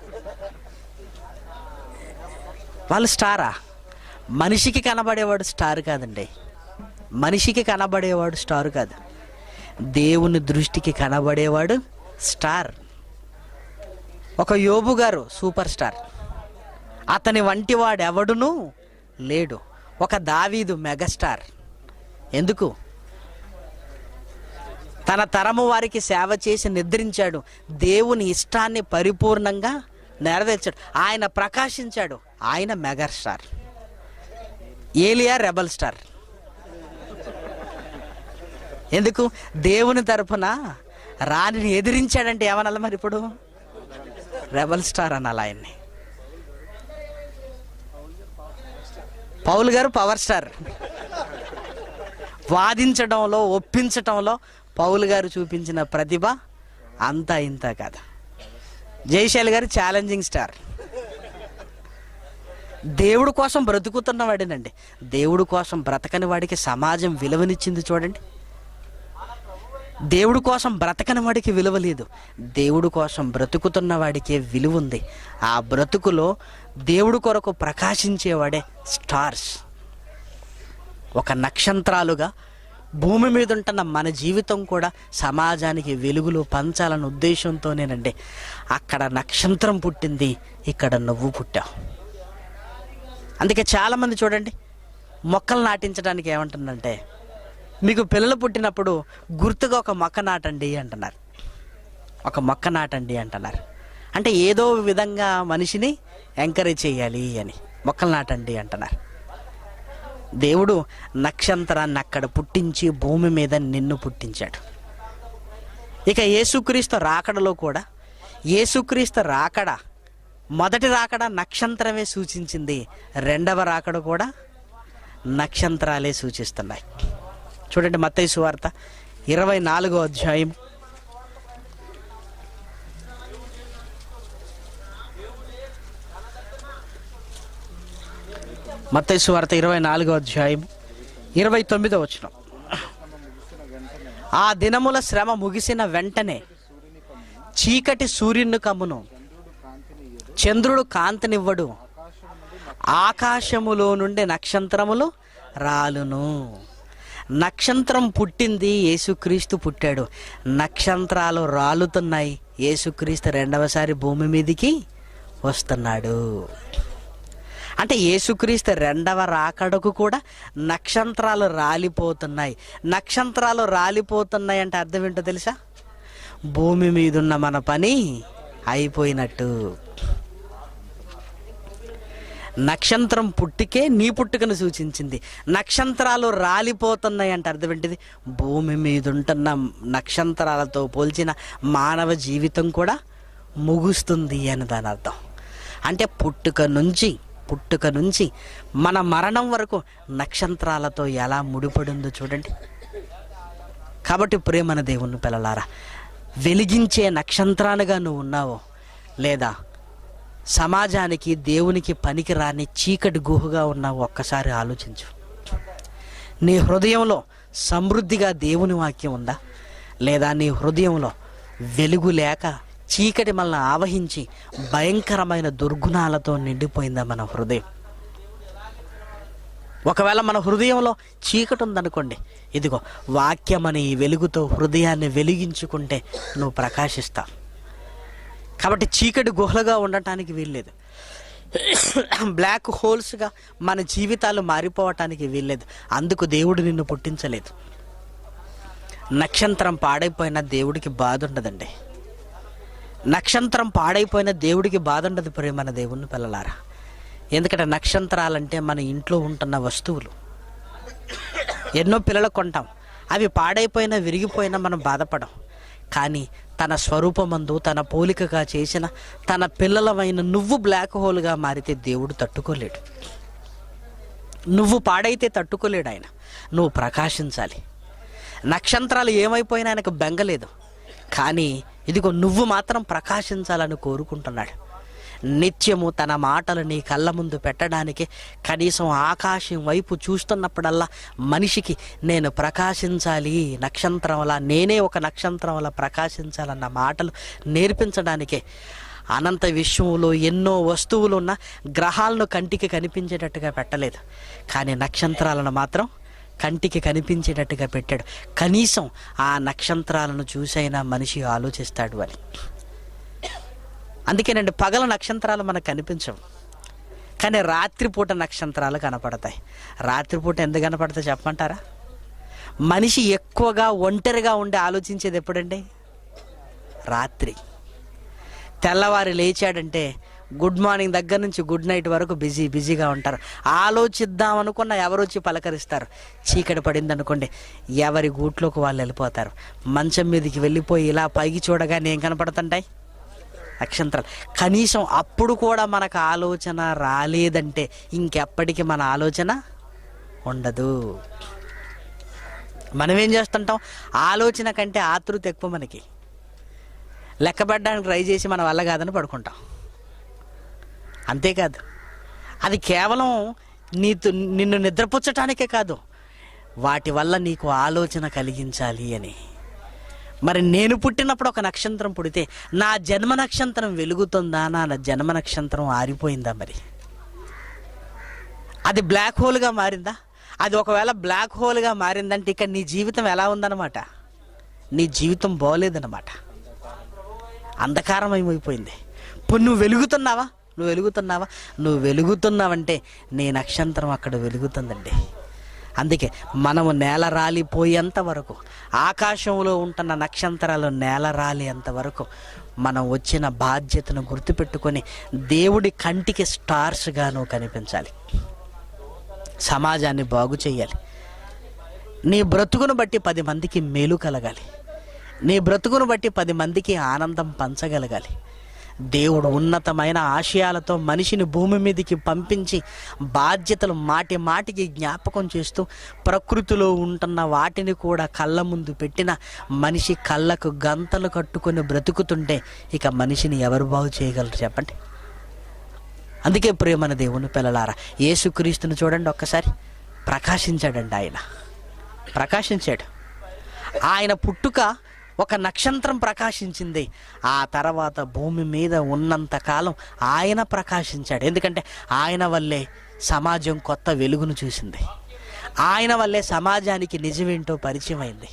Speaker 1: వాళ్ళు స్టారా మనిషికి కనబడేవాడు స్టార్ కాదండి మనిషికి కనబడేవాడు స్టార్ కాదు దేవుని దృష్టికి కనబడేవాడు స్టార్ ఒక యోబు గారు సూపర్ స్టార్ అతని వంటి వాడు ఎవడును లేడు ఒక దావీదు మెగాస్టార్ ఎందుకు తన తరము వారికి సేవ చేసి నిద్రించాడు దేవుని ఇష్టాన్ని పరిపూర్ణంగా నెరవేర్చాడు ఆయన ప్రకాశించాడు ఆయన మెగా స్టార్ ఏలియా రెబల్ స్టార్ ఎందుకు దేవుని తరపున రాణిని ఎదిరించాడంటే ఏమనాలి మరి ఇప్పుడు రెబల్ స్టార్ అనాలి ఆయన్ని పౌల్ గారు పవర్ స్టార్ వాదించడంలో ఒప్పించటంలో పౌల్ గారు చూపించిన ప్రతిభ అంతా ఇంత కాదు జయశాలి గారు ఛాలెంజింగ్ స్టార్ దేవుడు కోసం బ్రతుకుతున్న వాడినండి దేవుడు కోసం బ్రతకని వాడికి సమాజం విలువనిచ్చింది చూడండి దేవుడు కోసం బ్రతకని వాడికి విలువ లేదు దేవుడు కోసం బ్రతుకుతున్న వాడికే విలువ ఉంది ఆ బ్రతుకులో దేవుడు కొరకు ప్రకాశించేవాడే స్టార్స్ ఒక నక్షత్రాలుగా భూమి మీద ఉంటున్న మన జీవితం కూడా సమాజానికి వెలుగులు పంచాలన్న ఉద్దేశంతోనేనండి అక్కడ నక్షత్రం పుట్టింది ఇక్కడ నువ్వు పుట్టావు అందుకే చాలామంది చూడండి మొక్కలు నాటించడానికి ఏమంటుందంటే మీకు పిల్లలు పుట్టినప్పుడు గుర్తుగా ఒక మొక్క నాటండి అంటున్నారు ఒక మొక్క నాటండి అంటున్నారు అంటే ఏదో విధంగా మనిషిని ఎంకరేజ్ చేయాలి అని మొక్కలు నాటండి అంటున్నారు దేవుడు నక్షత్రాన్ని అక్కడ పుట్టించి భూమి మీద నిన్ను పుట్టించాడు ఇక యేసుక్రీస్తు రాకడలో కూడా యేసుక్రీస్తు రాకడ మొదటి రాకడ నక్షత్రమే సూచించింది రెండవ రాకడ కూడా నక్షత్రాలే సూచిస్తున్నాయి చూడండి మత్తయి సువార్త ఇరవై నాలుగో అధ్యాయం మత్తయి సువార్త ఇరవై నాలుగో అధ్యాయం ఇరవై తొమ్మిదో వచ్చిన ఆ దినముల శ్రమ ముగిసిన వెంటనే చీకటి సూర్యుని కమ్మును చంద్రుడు కాంతినివ్వడు ఆకాశములో నుండి నక్షత్రములు రాలును నక్షత్రం పుట్టింది యేసుక్రీస్తు పుట్టాడు నక్షత్రాలు రాలుతున్నాయి యేసుక్రీస్తు రెండవసారి భూమి మీదికి వస్తున్నాడు అంటే యేసుక్రీస్తు రెండవ రాకడకు కూడా నక్షత్రాలు రాలిపోతున్నాయి నక్షత్రాలు రాలిపోతున్నాయి అంటే అర్థం ఏంటో తెలుసా భూమి మీద ఉన్న మన పని అయిపోయినట్టు నక్షత్రం పుట్టికే నీ పుట్టుకను సూచించింది నక్షత్రాలు రాలిపోతున్నాయి అంటే అర్థం ఏంటిది భూమి మీద ఉంటున్న నక్షత్రాలతో పోల్చిన మానవ జీవితం కూడా ముగుస్తుంది అని దాని అర్థం అంటే పుట్టుక నుంచి పుట్టుక నుంచి మన మరణం వరకు నక్షత్రాలతో ఎలా ముడిపడిందో చూడండి కాబట్టి ప్రేమన దేవుని పిల్లలారా వెలిగించే నక్షత్రాలుగా నువ్వు ఉన్నావో లేదా సమాజానికి దేవునికి పనికి రాని చీకటి గుహగా ఉన్నావు ఒక్కసారి ఆలోచించు నీ హృదయంలో సమృద్ధిగా దేవుని వాక్యం ఉందా లేదా నీ హృదయంలో వెలుగు లేక చీకటి మనల్ని ఆవహించి భయంకరమైన దుర్గుణాలతో నిండిపోయిందా మన హృదయం ఒకవేళ మన హృదయంలో చీకటి ఉందనుకోండి ఇదిగో వాక్యం అనే ఈ వెలుగుతో హృదయాన్ని వెలిగించుకుంటే నువ్వు ప్రకాశిస్తావు కాబట్టి చీకటి గుహలుగా ఉండటానికి వీల్లేదు బ్లాక్ హోల్స్గా మన జీవితాలు మారిపోవటానికి వీల్లేదు అందుకు దేవుడు నిన్ను పుట్టించలేదు నక్షత్రం పాడైపోయిన దేవుడికి బాధ ఉండదండి నక్షత్రం పాడైపోయిన దేవుడికి బాధ ఉండదు ప్రేమన దేవుని పిల్లలారా ఎందుకంటే నక్షత్రాలంటే మన ఇంట్లో ఉంటున్న వస్తువులు ఎన్నో పిల్లలు కొంటాం అవి పాడైపోయినా విరిగిపోయినా మనం బాధపడం కానీ తన స్వరూపమందు తన పోలికగా చేసిన తన పిల్లలమైన నువ్వు బ్లాక్ హోల్గా మారితే దేవుడు తట్టుకోలేడు నువ్వు పాడైతే తట్టుకోలేడు ఆయన నువ్వు ప్రకాశించాలి నక్షత్రాలు ఏమైపోయినా ఆయనకు బెంగలేదు కానీ ఇదిగో నువ్వు మాత్రం ప్రకాశించాలని కోరుకుంటున్నాడు నిత్యము తన మాటలు నీ కళ్ళ ముందు పెట్టడానికి కనీసం ఆకాశం వైపు చూస్తున్నప్పుడల్లా మనిషికి నేను ప్రకాశించాలి నక్షత్రంలా నేనే ఒక నక్షత్రంలా ప్రకాశించాలన్న మాటలు నేర్పించడానికే అనంత విశ్వంలో ఎన్నో వస్తువులు ఉన్న గ్రహాలను కంటికి కనిపించేటట్టుగా పెట్టలేదు కానీ నక్షత్రాలను మాత్రం కంటికి కనిపించేటట్టుగా పెట్టాడు కనీసం ఆ నక్షత్రాలను చూసైనా మనిషి ఆలోచిస్తాడు అని అందుకేనండి పగల నక్షత్రాలు మనకు కనిపించవు కానీ రాత్రిపూట నక్షత్రాలు కనపడతాయి రాత్రిపూట ఎందుకు కనపడతాయి చెప్పమంటారా మనిషి ఎక్కువగా ఒంటరిగా ఉండి ఆలోచించేది ఎప్పుడండి రాత్రి తెల్లవారి లేచాడంటే గుడ్ మార్నింగ్ దగ్గర నుంచి గుడ్ నైట్ వరకు బిజీ బిజీగా ఉంటారు ఆలోచిద్దాం అనుకున్న ఎవరు వచ్చి పలకరిస్తారు చీకటి పడింది అనుకోండి ఎవరి గూట్లోకి వాళ్ళు వెళ్ళిపోతారు మంచం మీదకి వెళ్ళిపోయి ఇలా పైకి చూడగానే ఏం కనపడుతుంటాయి నక్షత్రాలు కనీసం అప్పుడు కూడా మనకు ఆలోచన రాలేదంటే ఇంకెప్పటికీ మన ఆలోచన ఉండదు మనం ఏం చేస్తుంటాం ఆలోచన కంటే ఆతృత ఎక్కువ మనకి లెక్క పెట్టడానికి ట్రై చేసి మన వల్ల కాదని పడుకుంటాం అంతేకాదు అది కేవలం నీతో నిన్ను నిద్రపుచ్చటానికే కాదు వాటి వల్ల నీకు ఆలోచన కలిగించాలి అని మరి నేను పుట్టినప్పుడు ఒక నక్షత్రం పుడితే నా జన్మ నక్షత్రం వెలుగుతుందా నా జన్మ నక్షత్రం ఆరిపోయిందా మరి అది బ్లాక్ హోల్గా మారిందా అది ఒకవేళ బ్లాక్ హోల్గా మారిందంటే ఇక నీ జీవితం ఎలా ఉందన్నమాట నీ జీవితం బాగోలేదన్నమాట అంధకారమయమైపోయింది ఇప్పుడు నువ్వు వెలుగుతున్నావా నువ్వు వెలుగుతున్నావా నువ్వు వెలుగుతున్నావంటే నీ నక్షత్రం అక్కడ వెలుగుతుందండి అందుకే మనము నేల రాలిపోయేంత వరకు ఆకాశంలో ఉంటున్న నక్షత్రాలు నేల రాలేంత వరకు మనం వచ్చిన బాధ్యతను గుర్తుపెట్టుకొని దేవుడి కంటికి స్టార్స్గా నువ్వు కనిపించాలి సమాజాన్ని బాగు చేయాలి నీ బ్రతుకును బట్టి పది మందికి మేలు కలగాలి నీ బ్రతుకును బట్టి పది మందికి ఆనందం పంచగలగాలి దేవుడు ఉన్నతమైన ఆశయాలతో మనిషిని భూమి మీదకి పంపించి బాధ్యతలు మాటి మాటికి జ్ఞాపకం చేస్తూ ప్రకృతిలో ఉంటున్న వాటిని కూడా కళ్ళ ముందు పెట్టిన మనిషి కళ్ళకు గంతలు కట్టుకొని బ్రతుకుతుంటే ఇక మనిషిని ఎవరు బాగు చేయగలరు చెప్పండి అందుకే ప్రేమన దేవుని పిల్లలారా యేసుక్రీస్తుని చూడండి ఒక్కసారి ప్రకాశించాడండి ఆయన ప్రకాశించాడు ఆయన పుట్టుక ఒక నక్షత్రం ప్రకాశించింది ఆ తర్వాత భూమి మీద ఉన్నంత కాలం ఆయన ప్రకాశించాడు ఎందుకంటే ఆయన వల్లే సమాజం కొత్త వెలుగును చూసింది ఆయన వల్లే సమాజానికి నిజమేంటో పరిచయం అయింది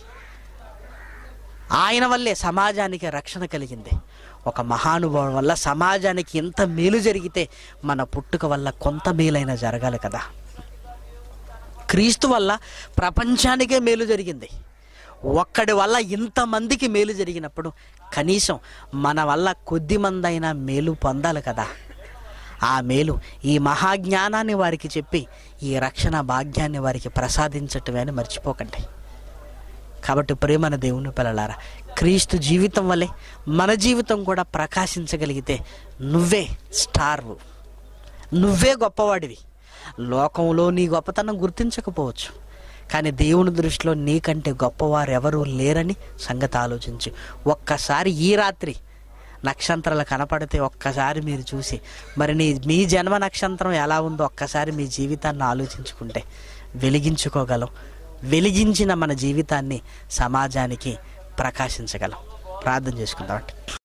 Speaker 1: ఆయన వల్లే సమాజానికి రక్షణ కలిగింది ఒక మహానుభావం వల్ల సమాజానికి ఎంత మేలు జరిగితే మన పుట్టుక వల్ల కొంత మేలైనా జరగాలి కదా క్రీస్తు వల్ల ప్రపంచానికే మేలు జరిగింది ఒక్కడి వల్ల ఇంతమందికి మేలు జరిగినప్పుడు కనీసం మన వల్ల కొద్ది మంది అయినా మేలు పొందాలి కదా ఆ మేలు ఈ మహాజ్ఞానాన్ని వారికి చెప్పి ఈ రక్షణ భాగ్యాన్ని వారికి ప్రసాదించటమే అని మర్చిపోకండి కాబట్టి ప్రేమన దేవుని పిల్లలారా క్రీస్తు జీవితం వల్లే మన జీవితం కూడా ప్రకాశించగలిగితే నువ్వే స్టార్వు నువ్వే గొప్పవాడివి లోకంలో నీ గొప్పతనం గుర్తించకపోవచ్చు కానీ దేవుని దృష్టిలో నీకంటే గొప్పవారు ఎవరూ లేరని సంగతి ఆలోచించి ఒక్కసారి ఈ రాత్రి నక్షత్రాలు కనపడితే ఒక్కసారి మీరు చూసి మరి నీ మీ జన్మ నక్షత్రం ఎలా ఉందో ఒక్కసారి మీ జీవితాన్ని ఆలోచించుకుంటే వెలిగించుకోగలం వెలిగించిన మన జీవితాన్ని సమాజానికి ప్రకాశించగలం ప్రార్థన చేసుకుందామంటే